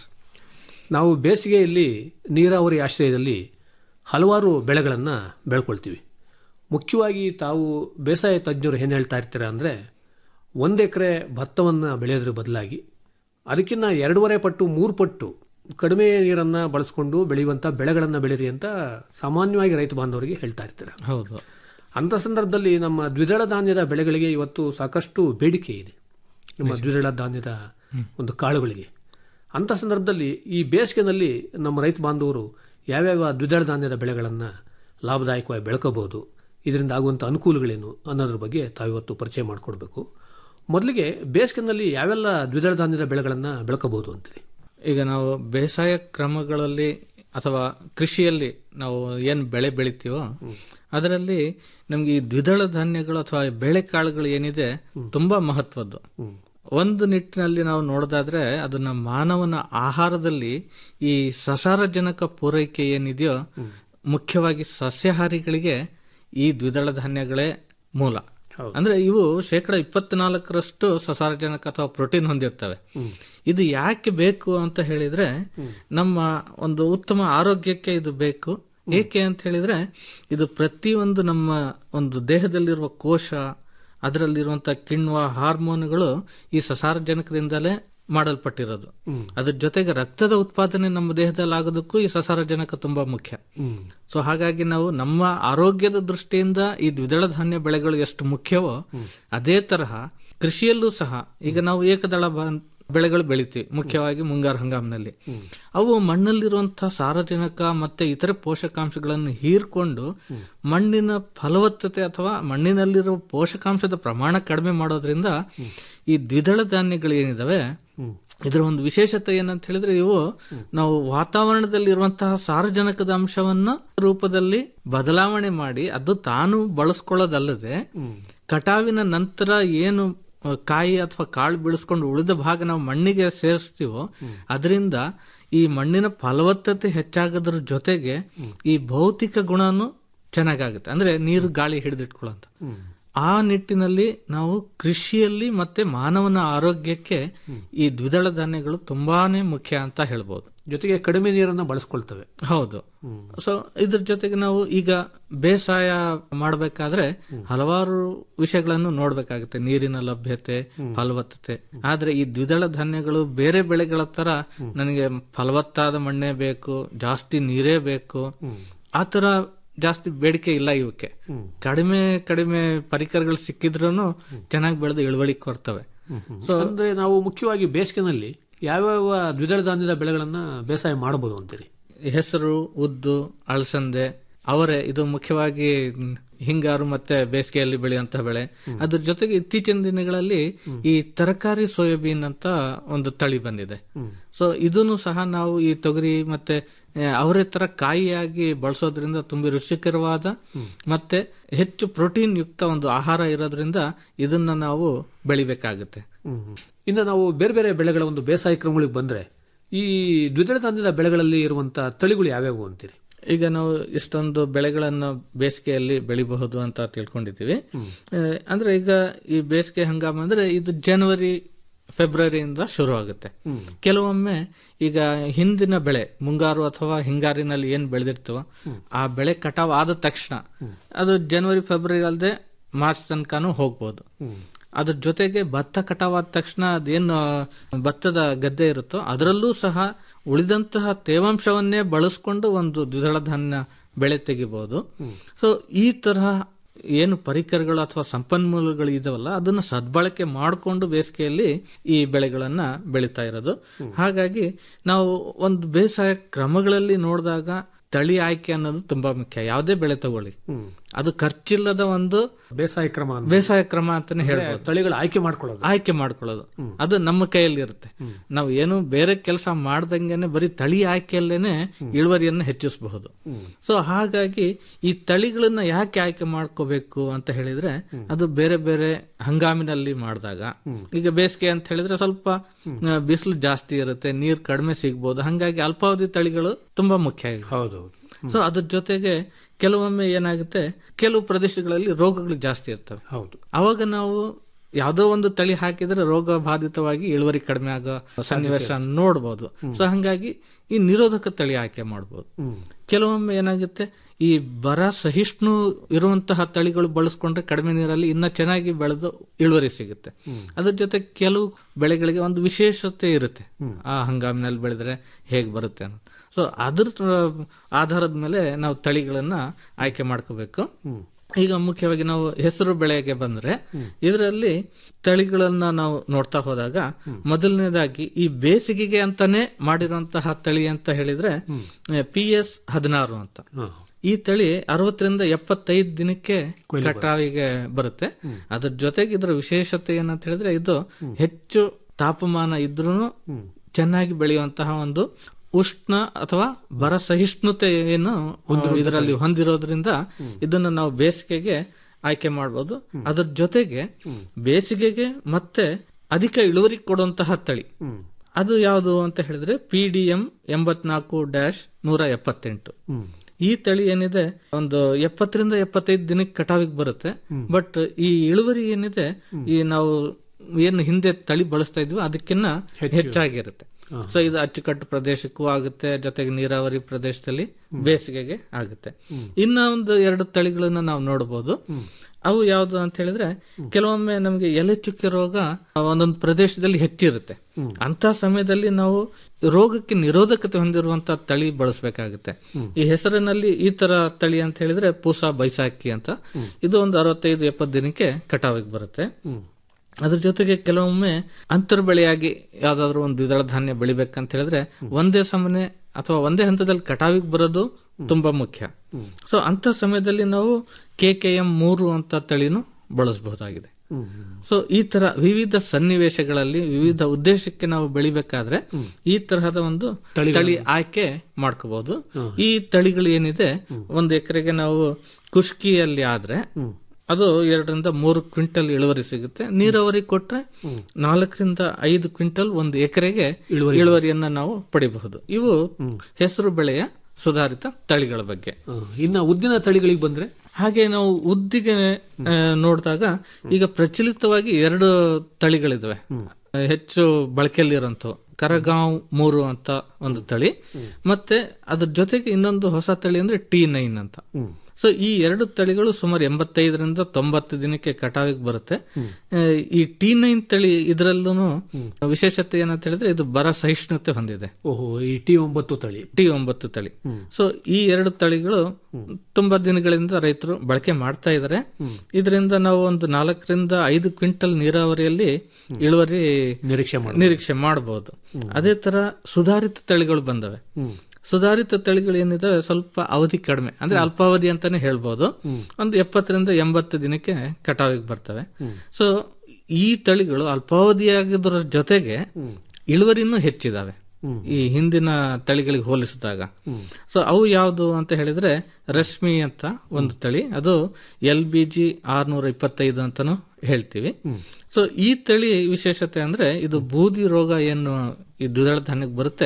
ನಾವು ಬೇಸಿಗೆಯಲ್ಲಿ ನೀರಾವರಿ ಆಶ್ರಯದಲ್ಲಿ ಹಲವಾರು ಬೆಳೆಗಳನ್ನು ಬೆಳ್ಕೊಳ್ತೀವಿ ಮುಖ್ಯವಾಗಿ ತಾವು ಬೇಸಾಯ ತಜ್ಞರು ಏನು ಹೇಳ್ತಾ ಇರ್ತೀರ ಅಂದರೆ ಒಂದು ಎಕರೆ ಭತ್ತವನ್ನು ಬೆಳೆಯೋದ್ರ ಬದಲಾಗಿ ಅದಕ್ಕಿಂತ ಎರಡೂವರೆ ಪಟ್ಟು ಮೂರು ಪಟ್ಟು ಕಡಿಮೆ ನೀರನ್ನು ಬಳಸ್ಕೊಂಡು ಬೆಳೆಯುವಂಥ ಬೆಳೆಗಳನ್ನು ಬೆಳೀರಿ ಅಂತ ಸಾಮಾನ್ಯವಾಗಿ ರೈತ ಬಾಂಧವರಿಗೆ ಹೇಳ್ತಾ ಇರ್ತೀರ ಹೌದು ಅಂಥ ಸಂದರ್ಭದಲ್ಲಿ ನಮ್ಮ ದ್ವಿದಳ ಧಾನ್ಯದ ಬೆಳೆಗಳಿಗೆ ಇವತ್ತು ಸಾಕಷ್ಟು ಬೇಡಿಕೆ ಇದೆ ನಮ್ಮ ದ್ವಿದಳ ಧಾನ್ಯದ ಒಂದು ಕಾಳುಗಳಿಗೆ ಅಂಥ ಸಂದರ್ಭದಲ್ಲಿ ಈ ಬೇಸಿಗೆನಲ್ಲಿ ನಮ್ಮ ರೈತ ಬಾಂಧವರು ಯಾವ್ಯಾವ ದ್ವಿದಳ ಧಾನ್ಯದ ಬೆಳೆಗಳನ್ನು ಲಾಭದಾಯಕವಾಗಿ ಬೆಳ್ಕೋಬಹುದು ಇದರಿಂದ ಆಗುವಂಥ ಅನುಕೂಲಗಳೇನು ಅನ್ನೋದ್ರ ಬಗ್ಗೆ ತಾವಿವತ್ತು ಪರಿಚಯ ಮಾಡಿಕೊಡ್ಬೇಕು ಮೊದಲಿಗೆ ಬೇಸಿಗೆನಲ್ಲಿ ಯಾವೆಲ್ಲ ದ್ವಿದಳ ಧಾನ್ಯದ ಬೆಳೆಗಳನ್ನು ಬೆಳ್ಕೋಬಹುದು ಅಂತೀರಿ ಈಗ ನಾವು ಬೇಸಾಯ ಕ್ರಮಗಳಲ್ಲಿ ಅಥವಾ ಕೃಷಿಯಲ್ಲಿ ನಾವು ಏನು ಬೆಳೆ ಬೆಳಿತೀವೋ ಅದರಲ್ಲಿ ನಮ್ಗೆ ಈ ದ್ವಿದಳ ಧಾನ್ಯಗಳು ಅಥವಾ ಬೇಳೆಕಾಳುಗಳು ಏನಿದೆ ತುಂಬಾ ಮಹತ್ವದ್ದು ಒಂದು ನಿಟ್ಟಿನಲ್ಲಿ ನಾವು ನೋಡೋದಾದ್ರೆ ಅದನ್ನ ಮಾನವನ ಆಹಾರದಲ್ಲಿ ಈ ಸಸಾರಜನಕ ಪೂರೈಕೆ ಏನಿದೆಯೋ ಮುಖ್ಯವಾಗಿ ಸಸ್ಯಾಹಾರಿಗಳಿಗೆ ಈ ದ್ವಿದಳ ಧಾನ್ಯಗಳೇ ಮೂಲ ಅಂದ್ರೆ ಇವು ಶೇಕಡ ಇಪ್ಪತ್ನಾಲ್ಕರಷ್ಟು ಸಸಾರಜನಕ ಅಥವಾ ಪ್ರೋಟೀನ್ ಹೊಂದಿರ್ತವೆ ಇದು ಯಾಕೆ ಬೇಕು ಅಂತ ಹೇಳಿದ್ರೆ ನಮ್ಮ ಒಂದು ಉತ್ತಮ ಆರೋಗ್ಯಕ್ಕೆ ಇದು ಬೇಕು ಏಕೆ ಅಂತ ಹೇಳಿದ್ರೆ ಇದು ಪ್ರತಿಯೊಂದು ನಮ್ಮ ಒಂದು ದೇಹದಲ್ಲಿರುವ ಕೋಶ ಅದರಲ್ಲಿರುವಂತ ಕಿಣ್ವ ಹಾರ್ಮೋನ್ಗಳು ಈ ಸಸಾರಜನಕದಿಂದಲೇ ಮಾಡಲ್ಪಟ್ಟಿರೋದು ಅದ್ರ ಜೊತೆಗೆ ರಕ್ತದ ಉತ್ಪಾದನೆ ನಮ್ಮ ದೇಹದಲ್ಲಿ ಆಗೋದಕ್ಕೂ ಈ ಸಸಾರಜನಕ ತುಂಬಾ ಮುಖ್ಯ ಸೊ ಹಾಗಾಗಿ ನಾವು ನಮ್ಮ ಆರೋಗ್ಯದ ದೃಷ್ಟಿಯಿಂದ ಈ ದ್ವಿದಳ ಧಾನ್ಯ ಬೆಳೆಗಳು ಎಷ್ಟು ಮುಖ್ಯವೋ ಅದೇ ತರಹ ಕೃಷಿಯಲ್ಲೂ ಸಹ ಈಗ ನಾವು ಏಕದಳ ಬ- ಬೆಳೆಗಳು ಬೆಳಿತೀವಿ ಮುಖ್ಯವಾಗಿ ಮುಂಗಾರು ಹಂಗಾಮಿನಲ್ಲಿ ಅವು ಮಣ್ಣಲ್ಲಿರುವಂತಹ ಸಾರಜನಕ ಮತ್ತೆ ಇತರೆ ಪೋಷಕಾಂಶಗಳನ್ನು ಹೀರ್ಕೊಂಡು ಮಣ್ಣಿನ ಫಲವತ್ತತೆ ಅಥವಾ ಮಣ್ಣಿನಲ್ಲಿರುವ ಪೋಷಕಾಂಶದ ಪ್ರಮಾಣ ಕಡಿಮೆ ಮಾಡೋದ್ರಿಂದ ಈ ದ್ವಿದಳ ಧಾನ್ಯಗಳು ಏನಿದಾವೆ ಇದರ ಒಂದು ವಿಶೇಷತೆ ಏನಂತ ಹೇಳಿದ್ರೆ ಇವು ನಾವು ವಾತಾವರಣದಲ್ಲಿ ಇರುವಂತಹ ಸಾರಜನಕದ ಅಂಶವನ್ನ ರೂಪದಲ್ಲಿ ಬದಲಾವಣೆ ಮಾಡಿ ಅದು ತಾನು ಬಳಸ್ಕೊಳ್ಳೋದಲ್ಲದೆ ಕಟಾವಿನ ನಂತರ ಏನು ಅಹ್, ಕಾಯಿ ಅಥವಾ ಕಾಳು ಬೆಳೆಸ್ಕೊಂಡು ಉಳಿದ ಭಾಗ ನಾವು ಮಣ್ಣಿಗೆ ಸೇರಿಸ್ತೀವೋ ಅದರಿಂದ ಈ ಮಣ್ಣಿನ ಫಲವತ್ತತೆ ಹೆಚ್ಚಾಗೋದ್ರ ಜೊತೆಗೆ ಈ ಭೌತಿಕ ಗುಣನು ಚೆನ್ನಾಗಾಗುತ್ತೆ ಅಂದ್ರೆ ನೀರು ಗಾಳಿ ಹಿಡಿದಿಟ್ಕೊಳ್ಳೋಂತ ಆ ನಿಟ್ಟಿನಲ್ಲಿ ನಾವು ಕೃಷಿಯಲ್ಲಿ ಮತ್ತೆ ಮಾನವನ ಆರೋಗ್ಯಕ್ಕೆ ಈ ದ್ವಿದಳ ಧಾನ್ಯಗಳು ತುಂಬಾನೇ ಮುಖ್ಯ ಅಂತ ಹೇಳ್ಬೋದು ಜೊತೆಗೆ ಕಡಿಮೆ ನೀರನ್ನು ಬಳಸ್ಕೊಳ್ತವೆ ಹೌದು ಸೊ ಇದ್ರ ಜೊತೆಗೆ ನಾವು ಈಗ ಬೇಸಾಯ ಮಾಡಬೇಕಾದ್ರೆ ಹಲವಾರು ವಿಷಯಗಳನ್ನು ನೋಡ್ಬೇಕಾಗುತ್ತೆ ನೀರಿನ ಲಭ್ಯತೆ ಫಲವತ್ತತೆ ಆದ್ರೆ ಈ ದ್ವಿದಳ ಧಾನ್ಯಗಳು ಬೇರೆ ಬೆಳೆಗಳ ತರ ನನಗೆ ಫಲವತ್ತಾದ ಮಣ್ಣೇ ಬೇಕು ಜಾಸ್ತಿ ನೀರೇ ಬೇಕು ಆತರ ಜಾಸ್ತಿ ಬೇಡಿಕೆ ಇಲ್ಲ ಇವಕ್ಕೆ ಕಡಿಮೆ ಕಡಿಮೆ ಪರಿಕರಗಳು ಸಿಕ್ಕಿದ್ರೂ ಚೆನ್ನಾಗಿ ಬೆಳೆದು ಇಳುವಳಿ ಕೊಡ್ತವೆ ಸೊ ಅಂದ್ರೆ ನಾವು ಮುಖ್ಯವಾಗಿ ಬೇಸಿಗೆನಲ್ಲಿ ಯಾವ್ಯಾವ ದ್ವಿದಳ ಧಾನ್ಯದ ಬೆಳೆಗಳನ್ನ ಬೇಸಾಯ ಮಾಡಬಹುದು ಅಂತೀರಿ ಹೆಸರು ಉದ್ದು ಅಳಸಂದೆ ಅವರೆ ಇದು ಮುಖ್ಯವಾಗಿ ಹಿಂಗಾರು ಮತ್ತೆ ಬೇಸಿಗೆಯಲ್ಲಿ ಬೆಳೆಯುವಂತಹ ಬೆಳೆ ಅದ್ರ ಜೊತೆಗೆ ಇತ್ತೀಚಿನ ದಿನಗಳಲ್ಲಿ ಈ ತರಕಾರಿ ಸೋಯಾಬೀನ್ ಅಂತ ಒಂದು ತಳಿ ಬಂದಿದೆ ಸೊ ಇದನ್ನು ಸಹ ನಾವು ಈ ತೊಗರಿ ಮತ್ತೆ ಆ, ಅವರೆ ತರ ಕಾಯಿಯಾಗಿ ಬಳಸೋದ್ರಿಂದ ತುಂಬಾ ರುಚಿಕರವಾದ ಮತ್ತೆ ಹೆಚ್ಚು ಪ್ರೋಟೀನ್ ಯುಕ್ತ ಒಂದು ಆಹಾರ ಇರೋದ್ರಿಂದ ಇದನ್ನ ನಾವು ಬೆಳಿಬೇಕಾಗುತ್ತೆ ಇನ್ನು ನಾವು ಬೇರೆ ಬೇರೆ ಬೆಳೆಗಳ ಒಂದು ಬೇಸಾಯ ಕ್ರಮಗಳಿಗೆ ಬಂದ್ರೆ ಈ ದ್ವಿದಳ ಧಾನ್ಯದ ಬೆಳೆಗಳಲ್ಲಿ ಇರುವಂತಹ ತಳಿಗಳು ಯಾವ್ಯಾವು ಅಂತೀರಿ ಈಗ ನಾವು ಇಷ್ಟೊಂದು ಬೆಳೆಗಳನ್ನು ಬೇಸಿಗೆಯಲ್ಲಿ ಬೆಳಿಬಹುದು ಅಂತ ತಿಳ್ಕೊಂಡಿದ್ದೀವಿ ಆ, ಅಂದ್ರೆ ಈಗ ಈ ಬೇಸಿಗೆ ಹಂಗಾಮ ಅಂದ್ರೆ ಇದು ಜನವರಿ ಫೆಬ್ರವರಿಯಿಂದ ಶುರು ಆಗುತ್ತೆ ಕೆಲವೊಮ್ಮೆ ಈಗ ಹಿಂದಿನ ಬೆಳೆ ಮುಂಗಾರು ಅಥವಾ ಹಿಂಗಾರಿನಲ್ಲಿ ಏನ್ ಬೆಳೆದಿರ್ತವೋ ಆ ಬೆಳೆ ಕಟಾವ್ ಆದ ತಕ್ಷಣ ಅದು ಜನವರಿ ಫೆಬ್ರವರಿ ಅಲ್ಲದೆ ಮಾರ್ಚ್ ತನಕನೂ ಹೋಗ್ಬೋದು ಅದ್ರ ಜೊತೆಗೆ ಭತ್ತ ಕಟಾವಾದ ತಕ್ಷಣ ಅದೇನು ಭತ್ತದ ಗದ್ದೆ ಇರುತ್ತೋ ಅದರಲ್ಲೂ ಸಹ ಉಳಿದಂತಹ ತೇವಾಂಶವನ್ನೇ ಬಳಸ್ಕೊಂಡು ಒಂದು ದ್ವಿದಳ ಧಾನ್ಯ ಬೆಳೆ ತೆಗಿಬಹುದು ಸೊ ಈ ತರಹ ಏನು ಪರಿಕರಗಳು ಅಥವಾ ಸಂಪನ್ಮೂಲಗಳು ಇದಾವಲ್ಲ ಅದನ್ನ ಸದ್ಬಳಕೆ ಮಾಡಿಕೊಂಡು ಬೇಸಿಗೆಯಲ್ಲಿ ಈ ಬೆಳೆಗಳನ್ನ ಬೆಳೀತಾ ಇರೋದು ಹಾಗಾಗಿ ನಾವು ಒಂದು ಬೇಸಾಯ ಕ್ರಮಗಳಲ್ಲಿ ನೋಡಿದಾಗ ತಳಿ ಆಯ್ಕೆ ಅನ್ನೋದು ತುಂಬಾ ಮುಖ್ಯ ಯಾವುದೇ ಬೆಳೆ ತಗೊಳ್ಳಿ ಅದು ಖರ್ಚಿಲ್ಲದ ಒಂದು ಬೇಸಾಯ ಕ್ರಮ ಅಂತ. ಬೇಸಾಯ ಕ್ರಮ ಅಂತಾನೆ ಅಂದ್ರೆ ಹೇಳ್ಬೋದು ತಳಿಗಳ ಆಯ್ಕೆ ಮಾಡ್ಕೊಳ್ಳೋದು ಆಯ್ಕೆ ಮಾಡ್ಕೊಳ್ಳೋದು ಅದು ನಮ್ಮ ಕೈಯಲ್ಲಿ ಇರುತ್ತೆ ನಾವು ಏನು ಬೇರೆ ಕೆಲಸ ಮಾಡ್ದಂಗೆನೆ ಬರೀ ತಳಿ ಆಯ್ಕೆಯಲ್ಲೇನೆ ಇಳುವರಿಯನ್ನು ಹೆಚ್ಚಿಸಬಹುದು ಸೊ ಹಾಗಾಗಿ ಈ ತಳಿಗಳನ್ನ ಯಾಕೆ ಆಯ್ಕೆ ಮಾಡ್ಕೋಬೇಕು ಅಂತ ಹೇಳಿದ್ರೆ ಅದು ಬೇರೆ ಬೇರೆ ಹಂಗಾಮಿನಲ್ಲಿ ಮಾಡಿದಾಗ ಈಗ ಬೇಸಿಗೆ ಅಂತ ಹೇಳಿದ್ರೆ ಸ್ವಲ್ಪ ಆ, ಬಿಸಿಲು ಜಾಸ್ತಿ ಇರುತ್ತೆ ನೀರ್ ಕಡಿಮೆ ಸಿಗ್ಬೋದು ಹಂಗಾಗಿ ಅಲ್ಪಾವಧಿ ತಳಿಗಳು ತುಂಬಾ ಮುಖ್ಯ ಹೌದು ಸೊ ಅದ್ರ ಜೊತೆಗೆ ಕೆಲವೊಮ್ಮೆ ಏನಾಗುತ್ತೆ ಕೆಲವು ಪ್ರದೇಶಗಳಲ್ಲಿ ರೋಗಗಳು ಜಾಸ್ತಿ ಇರ್ತವೆ ಹೌದು ಅವಾಗ ನಾವು ಯಾವುದೋ ಒಂದು ತಳಿ ಹಾಕಿದ್ರೆ ರೋಗ ಬಾಧಿತವಾಗಿ ಇಳುವರಿ ಕಡಿಮೆ ಆಗೋ ಸನ್ನಿವೇಶ ನೋಡ್ಬೋದು ಸೊ ಹಂಗಾಗಿ ಈ ನಿರೋಧಕ ತಳಿ ಆಯ್ಕೆ ಮಾಡ್ಬೋದು ಕೆಲವೊಮ್ಮೆ ಏನಾಗುತ್ತೆ ಈ ಬರ ಸಹಿಷ್ಣು ಇರುವಂತಹ ತಳಿಗಳು ಬಳಸ್ಕೊಂಡ್ರೆ ಕಡಿಮೆ ನೀರಲ್ಲಿ ಇನ್ನ ಚೆನ್ನಾಗಿ ಬೆಳೆದು ಇಳುವರಿ ಸಿಗುತ್ತೆ ಅದ್ರ ಜೊತೆ ಕೆಲವು ಬೆಳೆಗಳಿಗೆ ಒಂದು ವಿಶೇಷತೆ ಇರುತ್ತೆ ಆ ಹಂಗಾಮಿನಲ್ಲಿ ಬೆಳೆದ್ರೆ ಹೇಗೆ ಬರುತ್ತೆ ಅನ್ನೋದು ಸೊ ಅದ್ರ ಆಧಾರದ ಮೇಲೆ ನಾವು ತಳಿಗಳನ್ನ ಆಯ್ಕೆ ಮಾಡ್ಕೋಬೇಕು ಈಗ ಮುಖ್ಯವಾಗಿ ನಾವು ಹೆಸರು ಬೆಳೆಗೆ ಬಂದ್ರೆ ಇದರಲ್ಲಿ ತಳಿಗಳನ್ನ ನಾವು ನೋಡ್ತಾ ಹೋದಾಗ ಮೊದಲನೇದಾಗಿ ಈ ಬೇಸಿಗೆಗೆ ಅಂತಾನೆ ಮಾಡಿರುವಂತಹ ತಳಿ ಅಂತ ಹೇಳಿದ್ರೆ ಪಿ ಎಸ್ ಹದಿನಾರು ಅಂತ ಈ ತಳಿ ಅರವತ್ತರಿಂದ ಎಪ್ಪತ್ತೈದು ದಿನಕ್ಕೆ ಕಟಾವಿಗೆ ಬರುತ್ತೆ ಅದ್ರ ಜೊತೆಗೆ ಇದರ ವಿಶೇಷತೆ ಏನಂತ ಹೇಳಿದ್ರೆ ಇದು ಹೆಚ್ಚು ತಾಪಮಾನ ಇದ್ರೂ ಚೆನ್ನಾಗಿ ಬೆಳೆಯುವಂತಹ ಒಂದು ಉಷ್ಣ ಅಥವಾ ಬರ ಸಹಿಷ್ಣುತೆಯನ್ನು ಇದರಲ್ಲಿ ಹೊಂದಿರೋದ್ರಿಂದ ಇದನ್ನ ನಾವು ಬೇಸಿಗೆಗೆ ಆಯ್ಕೆ ಮಾಡಬಹುದು ಅದ್ರ ಜೊತೆಗೆ ಬೇಸಿಗೆಗೆ ಮತ್ತೆ ಅಧಿಕ ಇಳುವರಿ ಕೊಡುವಂತಹ ತಳಿ ಅದು ಯಾವುದು ಅಂತ ಹೇಳಿದ್ರೆ ಪಿ ಡಿ ಎಂ ಎಂಬತ್ನಾಲ್ಕು ಡ್ಯಾಶ್ ನೂರ ಎಪ್ಪತ್ತೆಂಟು ಈ ತಳಿ ಏನಿದೆ ಒಂದು ಎಪ್ಪತ್ತರಿಂದ ಎಪ್ಪತ್ತೈದು ದಿನಕ್ಕೆ ಕಟಾವಿಗೆ ಬರುತ್ತೆ ಬಟ್ ಈ ಇಳುವರಿ ಏನಿದೆ ಈ ನಾವು ಏನು ಹಿಂದೆ ತಳಿ ಬಳಸ್ತಾ ಇದ್ವಿ ಅದಕ್ಕಿನ್ನ ಹೆಚ್ಚಾಗಿರುತ್ತೆ ಸೊ ಇದು ಅಚ್ಚುಕಟ್ಟು ಪ್ರದೇಶಕ್ಕೂ ಆಗುತ್ತೆ ಜೊತೆಗೆ ನೀರಾವರಿ ಪ್ರದೇಶದಲ್ಲಿ ಬೇಸಿಗೆಗೆ ಆಗುತ್ತೆ ಇನ್ನ ಒಂದು ಎರಡು ತಳಿಗಳನ್ನ ನಾವು ನೋಡಬಹುದು ಅವು ಯಾವ್ದು ಅಂತ ಹೇಳಿದ್ರೆ ಕೆಲವೊಮ್ಮೆ ನಮಗೆ ಎಲೆ ಚುಕ್ಕೆ ರೋಗ ಒಂದೊಂದು ಪ್ರದೇಶದಲ್ಲಿ ಹೆಚ್ಚಿರುತ್ತೆ ಅಂತ ಸಮಯದಲ್ಲಿ ನಾವು ರೋಗಕ್ಕೆ ನಿರೋಧಕತೆ ಹೊಂದಿರುವಂತ ತಳಿ ಬಳಸಬೇಕಾಗುತ್ತೆ ಈ ಹೆಸರಿನಲ್ಲಿ ಈ ತರ ತಳಿ ಅಂತ ಹೇಳಿದ್ರೆ ಪೂಸಾ ಬೈಸಾಕಿ ಅಂತ ಇದು ಒಂದು ಅರವತ್ತೈದು ಎಪ್ಪತ್ತು ದಿನಕ್ಕೆ ಕಟಾವಿಗೆ ಬರುತ್ತೆ ಅದ್ರ ಜೊತೆಗೆ ಕೆಲವೊಮ್ಮೆ ಅಂತರ್ ಬೆಳೆಯಾಗಿ ಯಾವ್ದಾದ್ರು ಒಂದು ದ್ವಿದಳ ಧಾನ್ಯ ಬೆಳಿಬೇಕಂತ ಹೇಳಿದ್ರೆ ಒಂದೇ ಸಮನೆ ಅಥವಾ ಒಂದೇ ಹಂತದಲ್ಲಿ ಕಟಾವಿಗೆ ಬರೋದು ತುಂಬಾ ಮುಖ್ಯ ಸೊ ಅಂತ ಸಮಯದಲ್ಲಿ ನಾವು ಕೆ ಕೆ ಎಂ ಮೂರು ಅಂತ ತಳಿನೂ ಬಳಸಬಹುದಾಗಿದೆ ಸೊ ಈ ತರ ವಿವಿಧ ಸನ್ನಿವೇಶಗಳಲ್ಲಿ ವಿವಿಧ ಉದ್ದೇಶಕ್ಕೆ ನಾವು ಬೆಳಿಬೇಕಾದ್ರೆ ಈ ತರಹದ ಒಂದು ತಳಿ ಆಯ್ಕೆ ಮಾಡ್ಕೋಬಹುದು ಈ ತಳಿಗಳು ಏನಿದೆ ಒಂದು ಎಕರೆಗೆ ನಾವು ಕುಷ್ಕಿಯಲ್ಲಿ ಆದ್ರೆ ಅದು ಎರಡರಿಂದ ಮೂರು ಕ್ವಿಂಟಲ್ ಇಳುವರಿ ಸಿಗುತ್ತೆ ನೀರಾವರಿ ಕೊಟ್ರೆ ನಾಲ್ಕರಿಂದ ಐದು ಕ್ವಿಂಟಲ್ ಒಂದು ಎಕರೆಗೆ ಇಳುವರಿಯನ್ನ ನಾವು ಪಡಿಬಹುದು ಇವು ಹೆಸರು ಬೆಳೆಯ ಸುಧಾರಿತ ತಳಿಗಳ ಬಗ್ಗೆ ಇನ್ನ ಉದ್ದಿನ ತಳಿಗಳಿಗೆ ಬಂದ್ರೆ ಹಾಗೆ ನಾವು ಉದ್ದಿಗೆ ಆ, ನೋಡಿದಾಗ ಈಗ ಪ್ರಚಲಿತವಾಗಿ ಎರಡು ತಳಿಗಳಿದಾವೆ ಹೆಚ್ಚು ಬಳಕೆಯಲ್ಲಿರುವಂತವು ಕರಗಾಂವ್ ಮೂರು ಅಂತ ಒಂದು ತಳಿ ಮತ್ತೆ ಅದ್ರ ಜೊತೆಗೆ ಇನ್ನೊಂದು ಹೊಸ ತಳಿ ಅಂದ್ರೆ ಟಿ ನೈನ್ ಅಂತ ಸೊ ಈ ಎರಡು ತಳಿಗಳು ಸುಮಾರು ಎಂಬತ್ತೈದರಿಂದ ತೊಂಬತ್ತು ದಿನಕ್ಕೆ ಕಟಾವಿಗೆ ಬರುತ್ತೆ ಆ, ಈ ಟಿ ನೈನ್ ತಳಿ ಇದರಲ್ಲೂ ವಿಶೇಷತೆ ಏನಂತ ಹೇಳಿದ್ರೆ ಇದು ಬರ ಸಹಿಷ್ಣುತೆ ಹೊಂದಿದೆ ಓಹೋ ಈ ಟಿ ಒಂಬತ್ತು ತಳಿ ಟಿ ಒಂಬತ್ತು ತಳಿ ಸೊ ಈ ಎರಡು ತಳಿಗಳು ತುಂಬಾ ದಿನಗಳಿಂದ ರೈತರು ಬಳಕೆ ಮಾಡ್ತಾ ಇದ್ದಾರೆ ಇದರಿಂದ ನಾವು ಒಂದು ನಾಲ್ಕರಿಂದ ಐದು ಕ್ವಿಂಟಲ್ ನೀರಾವರಿಯಲ್ಲಿ ಇಳುವರಿ ನಿರೀಕ್ಷೆ ನಿರೀಕ್ಷೆ ಮಾಡಬಹುದು ಅದೇ ತರ ಸುಧಾರಿತ ತಳಿಗಳು ಬಂದವೆ ಸುಧಾರಿತ ತಳಿಗಳು ಏನಿದೆ ಸ್ವಲ್ಪ ಅವಧಿ ಕಡಿಮೆ ಅಂದ್ರೆ ಅಲ್ಪಾವಧಿ ಅಂತಾನೆ ಹೇಳ್ಬೋದು ಒಂದು ಎಪ್ಪತ್ತರಿಂದ ಎಂಬತ್ತು ದಿನಕ್ಕೆ ಕಟಾವಿಗೆ ಬರ್ತವೆ ಸೊ ಈ ತಳಿಗಳು ಅಲ್ಪಾವಧಿಯಾಗಿದ್ರ ಜೊತೆಗೆ ಇಳುವರಿನೂ ಹೆಚ್ಚಿದಾವೆ ಈ ಹಿಂದಿನ ತಳಿಗಳಿಗೆ ಹೋಲಿಸಿದಾಗ ಸೊ ಅವು ಯಾವುದು ಅಂತ ಹೇಳಿದ್ರೆ ರಶ್ಮಿ ಅಂತ ಒಂದು ತಳಿ ಅದು ಎಲ್ ಬಿ ಜಿ ಆರ್ನೂರ ಇಪ್ಪತ್ತೈದು ಅಂತಾನು ಹೇಳ್ತೀವಿ ಸೊ ಈ ತಳಿ ವಿಶೇಷತೆ ಅಂದ್ರೆ ಇದು ಬೂದಿ ರೋಗ ಏನು ಈ ದ್ವಿದಳ ಧಾನ್ಯಕ್ಕೆ ಬರುತ್ತೆ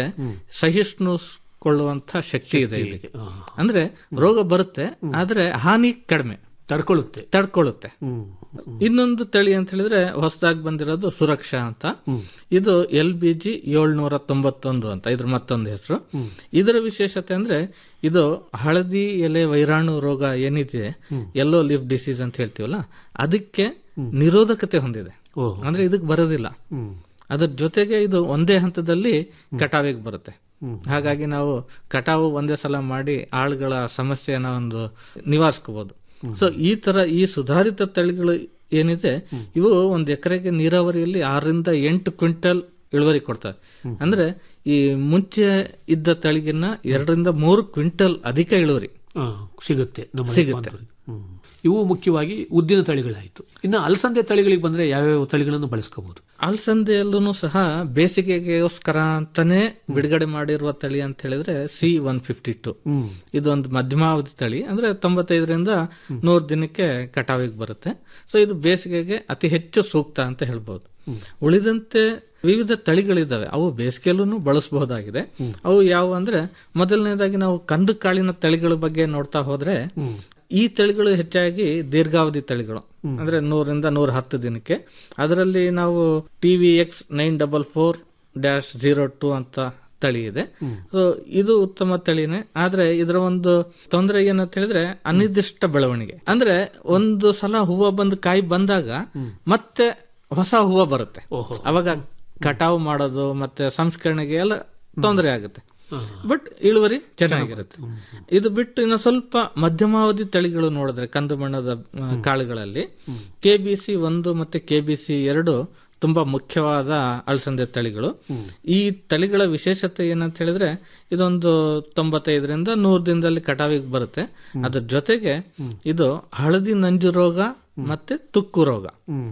ಸಹಿಷ್ಣುಕೊಳ್ಳುವಂತ ಶಕ್ತಿ ಇದೆ ಇದಕ್ಕೆ ಅಂದ್ರೆ ರೋಗ ಬರುತ್ತೆ ಆದ್ರೆ ಹಾನಿ ಕಡಿಮೆ ತಡ್ಕೊಳ್ಳುತ್ತೆ ತಡ್ಕೊಳ್ಳುತ್ತೆ ಇನ್ನೊಂದು ತಳಿ ಅಂತ ಹೇಳಿದ್ರೆ ಹೊಸದಾಗಿ ಬಂದಿರೋದು ಸುರಕ್ಷಾ ಅಂತ ಇದು ಎಲ್ ಬಿ ಜಿ ಏಳ್ನೂರ ತೊಂಬತ್ತೊಂದು ಅಂತ ಇದ್ರ ಮತ್ತೊಂದು ಹೆಸರು ಇದರ ವಿಶೇಷತೆ ಅಂದ್ರೆ ಇದು ಹಳದಿ ಎಲೆ ವೈರಾಣು ರೋಗ ಏನಿದೆ ಎಲ್ಲೋ ಲಿಫ್ ಡಿಸೀಸ್ ಅಂತ ಹೇಳ್ತೀವಲ್ಲ ಅದಕ್ಕೆ ನಿರೋಧಕತೆ ಹೊಂದಿದೆ ಅಂದ್ರೆ ಇದಕ್ಕೆ ಬರೋದಿಲ್ಲ ಅದ್ರ ಜೊತೆಗೆ ಇದು ಒಂದೇ ಹಂತದಲ್ಲಿ ಕಟಾವಿಗೆ ಬರುತ್ತೆ ಹಾಗಾಗಿ ನಾವು ಕಟಾವು ಒಂದೇ ಸಲ ಮಾಡಿ ಆಳುಗಳ ಸಮಸ್ಯೆನ ಒಂದು ನಿವಾರಿಸ್ಕೋಬಹುದು ಸೊ ಈ ತರ ಈ ಸುಧಾರಿತ ತಳಿಗಳು ಏನಿದೆ ಇವು ಒಂದು ಎಕರೆಗೆ ನೀರಾವರಿಯಲ್ಲಿ ಆರರಿಂದ ಎಂಟು ಕ್ವಿಂಟಲ್ ಇಳುವರಿ ಕೊಡ್ತವೆ ಅಂದ್ರೆ ಈ ಮುಂಚೆ ಇದ್ದ ತಳಿಗಿನ್ನ ಎರಡರಿಂದ ಮೂರು ಕ್ವಿಂಟಲ್ ಅಧಿಕ ಇಳುವರಿ ಆ, ಸಿಗುತ್ತೆ ನಮ್ಮ ಸಿಗುತ್ತೆ. ರೈತ ಬಾಂಧವರಿಗೆ. ಹ್ಮ್. ಇವು ಮುಖ್ಯವಾಗಿ ಉದ್ದಿನ ತಳಿಗಳಾಯಿತು ಇನ್ನು ಅಲಸಂದೆ ತಳಿಗಳಿಗೆ ಬಂದ್ರೆ ಯಾವ್ಯಾವ ತಳಿಗಳನ್ನು ಬಳಸ್ಕೋಬಹುದು ಅಲಸಂದೆಯಲ್ಲೂ ಸಹ ಬೇಸಿಗೆಗೋಸ್ಕರ ಅಂತಾನೆ ಬಿಡುಗಡೆ ಮಾಡಿರುವ ತಳಿ ಅಂತ ಹೇಳಿದ್ರೆ ಸಿ ಒನ್ ಫಿಫ್ಟಿ ಟು ಇದೊಂದು ಮಧ್ಯಮಾವಧಿ ತಳಿ ಅಂದ್ರೆ ತೊಂಬತ್ತೈದರಿಂದ ನೂರು ದಿನಕ್ಕೆ ಕಟಾವಿಗೆ ಬರುತ್ತೆ ಸೊ ಇದು ಬೇಸಿಗೆಗೆ ಅತಿ ಹೆಚ್ಚು ಸೂಕ್ತ ಅಂತ ಹೇಳ್ಬೋದು ಉಳಿದಂತೆ ವಿವಿಧ ತಳಿಗಳಿದ್ದಾವೆ ಅವು ಬೇಸಿಗೆಯಲ್ಲೂ ಬಳಸಬಹುದಾಗಿದೆ ಅವು ಯಾವ ಅಂದ್ರೆ ಮೊದಲನೇದಾಗಿ ನಾವು ಕಂದು ಕಾಳಿನ ತಳಿಗಳ ಬಗ್ಗೆ ನೋಡ್ತಾ ಹೋದ್ರೆ ಈ ತಳಿಗಳು ಹೆಚ್ಚಾಗಿ ದೀರ್ಘಾವಧಿ ತಳಿಗಳು ಅಂದ್ರೆ ನೂರರಿಂದ ನೂರ ಹತ್ತು ದಿನಕ್ಕೆ ಅದರಲ್ಲಿ ನಾವು T V X nine double four dash zero two ಅಂತ ತಳಿ ಇದೆ ಸೊ ಇದು ಉತ್ತಮ ತಳಿನೇ ಆದ್ರೆ ಇದರ ಒಂದು ತೊಂದರೆ ಏನಂತ ಹೇಳಿದ್ರೆ ಅನಿರ್ದಿಷ್ಟ ಬೆಳವಣಿಗೆ ಅಂದ್ರೆ ಒಂದು ಸಲ ಹೂವು ಬಂದು ಕಾಯಿ ಬಂದಾಗ ಮತ್ತೆ ಹೊಸ ಹೂವು ಬರುತ್ತೆ ಅವಾಗ ಕಟಾವು ಮಾಡೋದು ಮತ್ತೆ ಸಂಸ್ಕರಣೆಗೆ ಎಲ್ಲ ತೊಂದರೆ ಆಗುತ್ತೆ ಬಟ್ ಇಳುವರಿ ಚೆನ್ನಾಗಿರುತ್ತೆ ಇದು ಬಿಟ್ಟು ಇನ್ನು ಸ್ವಲ್ಪ ಮಧ್ಯಮಾವಧಿ ತಳಿಗಳು ನೋಡಿದ್ರೆ ಕಂದು ಬಣ್ಣದ ಆ, ಕಾಳುಗಳಲ್ಲಿ ಕೆ ಬಿ ಸಿ ಒಂದು ಮತ್ತೆ ಕೆ ಬಿ ಸಿ ಎರಡು ತುಂಬಾ ಮುಖ್ಯವಾದ ಅಳಸಂದೆ ತಳಿಗಳು ಈ ತಳಿಗಳ ವಿಶೇಷತೆ ಏನಂತ ಹೇಳಿದ್ರೆ ಇದೊಂದು ತೊಂಬತ್ತೈದರಿಂದ ನೂರು ದಿನದಲ್ಲಿ ಕಟಾವಿಗೆ ಬರುತ್ತೆ ಅದ್ರ ಜೊತೆಗೆ ಇದು ಹಳದಿ ನಂಜು ರೋಗ ಮತ್ತೆ ತುಕ್ಕು ರೋಗ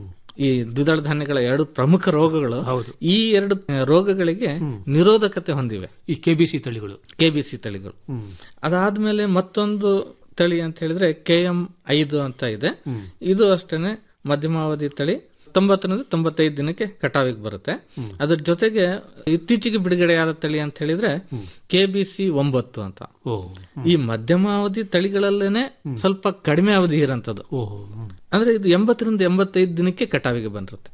ಈ ದ್ವಿದಳ ಧಾನ್ಯಗಳ ಎರಡು ಪ್ರಮುಖ ರೋಗಗಳು ಈ ಎರಡು ಆ, ರೋಗಗಳಿಗೆ ನಿರೋಧಕತೆ ಹೊಂದಿವೆ ಈ ಕೆಬಿಸಿ ತಳಿಗಳು ಕೆಬಿಸಿ ತಳಿಗಳು ಅದಾದ್ಮೇಲೆ ಮತ್ತೊಂದು ತಳಿ ಅಂತ ಹೇಳಿದ್ರೆ ಕೆ ಎಂ ಐದು ಅಂತ ಇದೆ ಇದು ಅಷ್ಟೇನೆ ಮಧ್ಯಮಾವಧಿ ತಳಿ ತೊಂಬತ್ತರಿಂದ ತೊಂಬತ್ತೈದು ದಿನಕ್ಕೆ ಕಟಾವಿಗೆ ಬರುತ್ತೆ ಅದ್ರ ಜೊತೆಗೆ ಇತ್ತೀಚೆಗೆ ಬಿಡುಗಡೆಯಾದ ತಳಿ ಅಂತ ಹೇಳಿದ್ರೆ ಕೆ ಬಿ ಸಿ ಒಂಬತ್ತು ಅಂತ ಈ ಮಧ್ಯಮಾವಧಿ ತಳಿಗಳಲ್ಲೇನೆ ಸ್ವಲ್ಪ ಕಡಿಮೆ ಅವಧಿ ಇರೋಂಥದ್ದು ಅಂದ್ರೆ ಇದು ಎಂಬತ್ತರಿಂದ ಎಂಬತ್ತೈದು ದಿನಕ್ಕೆ ಕಟಾವಿಗೆ ಬಂದಿರುತ್ತೆ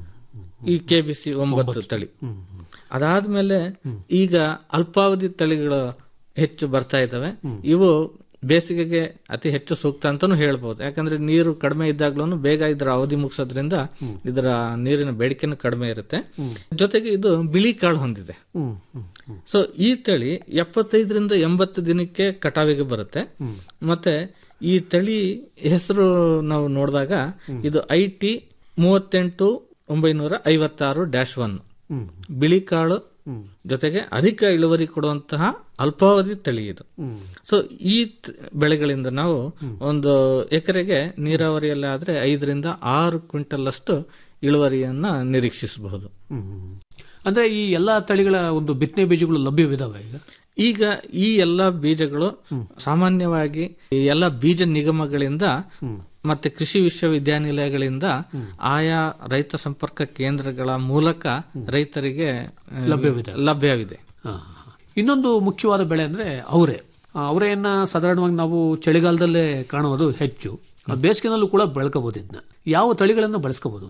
ಈ ಕೆ ಬಿ ಸಿ ಒಂಬತ್ತು ತಳಿ ಅದಾದ್ಮೇಲೆ ಈಗ ಅಲ್ಪಾವಧಿ ತಳಿಗಳು ಹೆಚ್ಚು ಬರ್ತಾ ಇದ್ದಾವೆ ಇವು ಬೇಸಿಗೆಗೆ ಅತಿ ಹೆಚ್ಚು ಸೂಕ್ತ ಅಂತಾನು ಹೇಳ್ಬೋದು ಯಾಕಂದ್ರೆ ನೀರು ಕಡಿಮೆ ಇದ್ದಾಗ್ಲೂ ಬೇಗ ಇದರ ಅವಧಿ ಮುಗಿಸೋದ್ರಿಂದ ಇದರ ನೀರಿನ ಬೇಡಿಕೆನೂ ಕಡಿಮೆ ಇರುತ್ತೆ ಜೊತೆಗೆ ಇದು ಬಿಳಿ ಕಾಳು ಹೊಂದಿದೆ ಸೊ ಈ ತಳಿ ಎಪ್ಪತ್ತೈದರಿಂದ ಎಂಬತ್ತು ದಿನಕ್ಕೆ ಕಟಾವಿಗೆ ಬರುತ್ತೆ ಮತ್ತೆ ಈ ತಳಿ ಹೆಸರು ನಾವು ನೋಡಿದಾಗ ಇದು ಐ ಟಿ ಮೂವತ್ತೆಂಟು ಒಂಬೈನೂರ ಐವತ್ತಾರು ಡ್ಯಾಶ್ ಒನ್ ಬಿಳಿ ಕಾಳು ಜೊತೆಗೆ ಅಧಿಕ ಇಳುವರಿ ಕೊಡುವಂತಹ ಅಲ್ಪಾವಧಿ ತಳಿ ಇದು ಸೊ ಈ ತ- ಬೆಳೆಗಳಿಂದ ನಾವು ಒಂದು ಎಕರೆಗೆ ನೀರಾವರಿಯಲ್ಲಿ ಆದ್ರೆ ಐದರಿಂದ ಆರು ಕ್ವಿಂಟಲ್ ಅಷ್ಟು ಇಳುವರಿಯನ್ನ ನಿರೀಕ್ಷಿಸಬಹುದು ಅಂದ್ರೆ ಈ ಎಲ್ಲಾ ತಳಿಗಳ ಒಂದು ಬಿತ್ತನೆ ಬೀಜಗಳು ಲಭ್ಯವಿದಾವೆ ಈಗ ಈಗ ಈ ಎಲ್ಲ ಬೀಜಗಳು ಸಾಮಾನ್ಯವಾಗಿ ಈ ಎಲ್ಲ ಬೀಜ ನಿಗಮಗಳಿಂದ ಮತ್ತೆ ಕೃಷಿ ವಿಶ್ವವಿದ್ಯಾನಿಲಯಗಳಿಂದ ಆಯಾ ರೈತ ಸಂಪರ್ಕ ಕೇಂದ್ರಗಳ ಮೂಲಕ ರೈತರಿಗೆ ಆ, ಲಭ್ಯವಿದೆ. ಲಭ್ಯವಿದೆ ಇನ್ನೊಂದು ಮುಖ್ಯವಾದ ಬೆಳೆ ಅಂದ್ರೆ ಅವರೆ ಆ ಅವರೆಯನ್ನ ಸಾಧಾರಣವಾಗಿ ನಾವು ಚಳಿಗಾಲದಲ್ಲೇ ಕಾಣುವುದು ಹೆಚ್ಚು ಆ ಬೇಸಿಗೆನಲ್ಲೂ ಕೂಡ ಬೆಳ್ಕೋಬಹುದು ಇದನ್ನ ಯಾವ ತಳಿಗಳನ್ನ ಬಳಸ್ಕೋಬಹುದು ಅಂತೀರಿ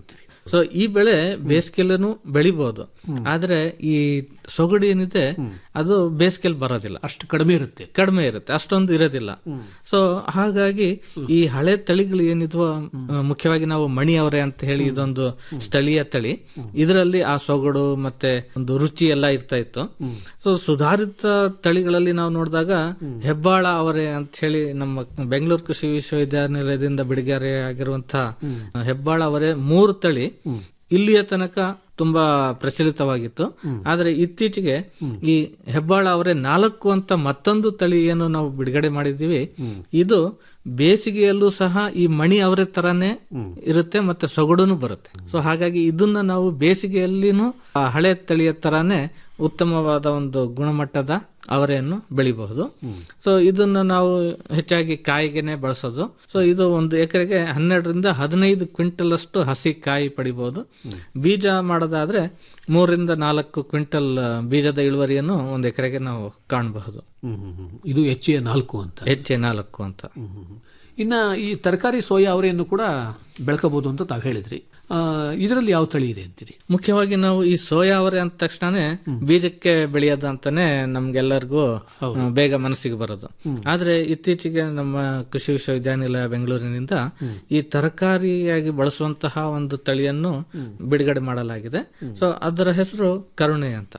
ಸೊ ಈ ಬೆಳೆ ಬೇಸಿಗೆಲ್ಲೂ ಬೆಳಿಬಹುದು ಆದ್ರೆ ಈ ಸೊಗಡು ಏನಿದೆ ಅದು ಬೇಸಿಗೆಲ್ ಬರೋದಿಲ್ಲ ಅಷ್ಟು ಕಡಿಮೆ ಇರುತ್ತೆ ಕಡಿಮೆ ಇರುತ್ತೆ ಅಷ್ಟೊಂದು ಇರೋದಿಲ್ಲ ಸೊ ಹಾಗಾಗಿ ಈ ಹಳೆ ತಳಿಗಳು ಏನಿದ್ವೋ ಆ, ಮುಖ್ಯವಾಗಿ ನಾವು ಮಣಿ ಅವರೆ ಅಂತ ಹೇಳಿ ಇದೊಂದು ಸ್ಥಳೀಯ ತಳಿ ಇದರಲ್ಲಿ ಆ ಸೊಗಡು ಮತ್ತೆ ಒಂದು ರುಚಿ ಎಲ್ಲ ಇರ್ತಾ ಇತ್ತು ಸೊ ಸುಧಾರಿತ ತಳಿಗಳಲ್ಲಿ ನಾವು ನೋಡಿದಾಗ ಹೆಬ್ಬಾಳ ಅವರೆ ಅಂತ ಹೇಳಿ ನಮ್ಮ ಬೆಂಗಳೂರು ಕೃಷಿ ವಿಶ್ವವಿದ್ಯಾನಿಲಯದಿಂದ ಬಿಡುಗಡೆ ಆಗಿರುವಂತಹ ಹೆಬ್ಬಾಳ ಅವರೆ ಮೂರು ತಳಿ ಇಲ್ಲಿಯ ತನಕ ತುಂಬಾ ಪ್ರಚಲಿತವಾಗಿತ್ತು ಆದ್ರೆ ಇತ್ತೀಚೆಗೆ ಈ ಹೆಬ್ಬಾಳ ಅವರೇ ನಾಲ್ಕು ಅಂತ ಮತ್ತೊಂದು ತಳಿ ಏನು ನಾವು ಬಿಡುಗಡೆ ಮಾಡಿದ್ದೀವಿ ಇದು ಬೇಸಿಗೆಯಲ್ಲೂ ಸಹ ಈ ಮಣಿ ಅವರ ತರಾನೇ ಇರುತ್ತೆ ಮತ್ತೆ ಸೊಗಡುನು ಬರುತ್ತೆ ಸೊ ಹಾಗಾಗಿ ಇದನ್ನ ನಾವು ಬೇಸಿಗೆಯಲ್ಲಿನೂ ಆ ಹಳೆ ತಳಿಯ ತರಾನೇ ಉತ್ತಮವಾದ ಒಂದು ಗುಣಮಟ್ಟದ ಅವರೆಯನ್ನು ಬೆಳಿಬಹುದು ಸೊ ಇದನ್ನ ನಾವು ಹೆಚ್ಚಾಗಿ ಕಾಯಿಗೆನೆ ಬಳಸೋದು ಸೊ ಇದು ಒಂದು ಎಕರೆಗೆ ಹನ್ನೆರಡರಿಂದ ಹದಿನೈದು ಕ್ವಿಂಟಲ್ ಅಷ್ಟು ಹಸಿ ಕಾಯಿ ಪಡಿಬಹುದು ಬೀಜ ಮಾಡೋದಾದ್ರೆ ಮೂರರಿಂದ ನಾಲ್ಕು ಕ್ವಿಂಟಲ್ ಬೀಜದ ಇಳುವರಿಯನ್ನು ಒಂದು ಎಕರೆಗೆ ನಾವು ಕಾಣಬಹುದು ಇದು ಎಚ್ ಎ ನಾಲ್ಕು ಅಂತ ಎಚ್ ಎ ನಾಲ್ಕು ಅಂತ ಇನ್ನ ಈ ತರಕಾರಿ ಸೋಯಾ ಅವರೆಯನ್ನು ಕೂಡ ಬೆಳ್ಕೋಬಹುದು ಅಂತ ತಾವು ಹೇಳಿದ್ರಿ ಆ, ಇದರಲ್ಲಿ ಯಾವ ತಳಿ ಇದೆ ಅಂತೀರಿ ಮುಖ್ಯವಾಗಿ ನಾವು ಈ ಸೋಯಾ ಅವರೆ ಅಂದ ತಕ್ಷಣನೇ ಬೀಜಕ್ಕೆ ಬೆಳೆಯೋದು ಅಂತಾನೆ ನಮ್ಗೆಲ್ಲರಿಗೂ ಆ, ಬೇಗ ಮನಸ್ಸಿಗೆ ಬರೋದು ಆದ್ರೆ ಇತ್ತೀಚೆಗೆ ನಮ್ಮ ಕೃಷಿ ವಿಶ್ವವಿದ್ಯಾನಿಲಯ ಬೆಂಗಳೂರಿನಿಂದ ಈ ತರಕಾರಿಯಾಗಿ ಬಳಸುವಂತಹ ಒಂದು ತಳಿಯನ್ನು ಬಿಡುಗಡೆ ಮಾಡಲಾಗಿದೆ ಸೊ ಅದರ ಹೆಸರು ಕರುಣೆ ಅಂತ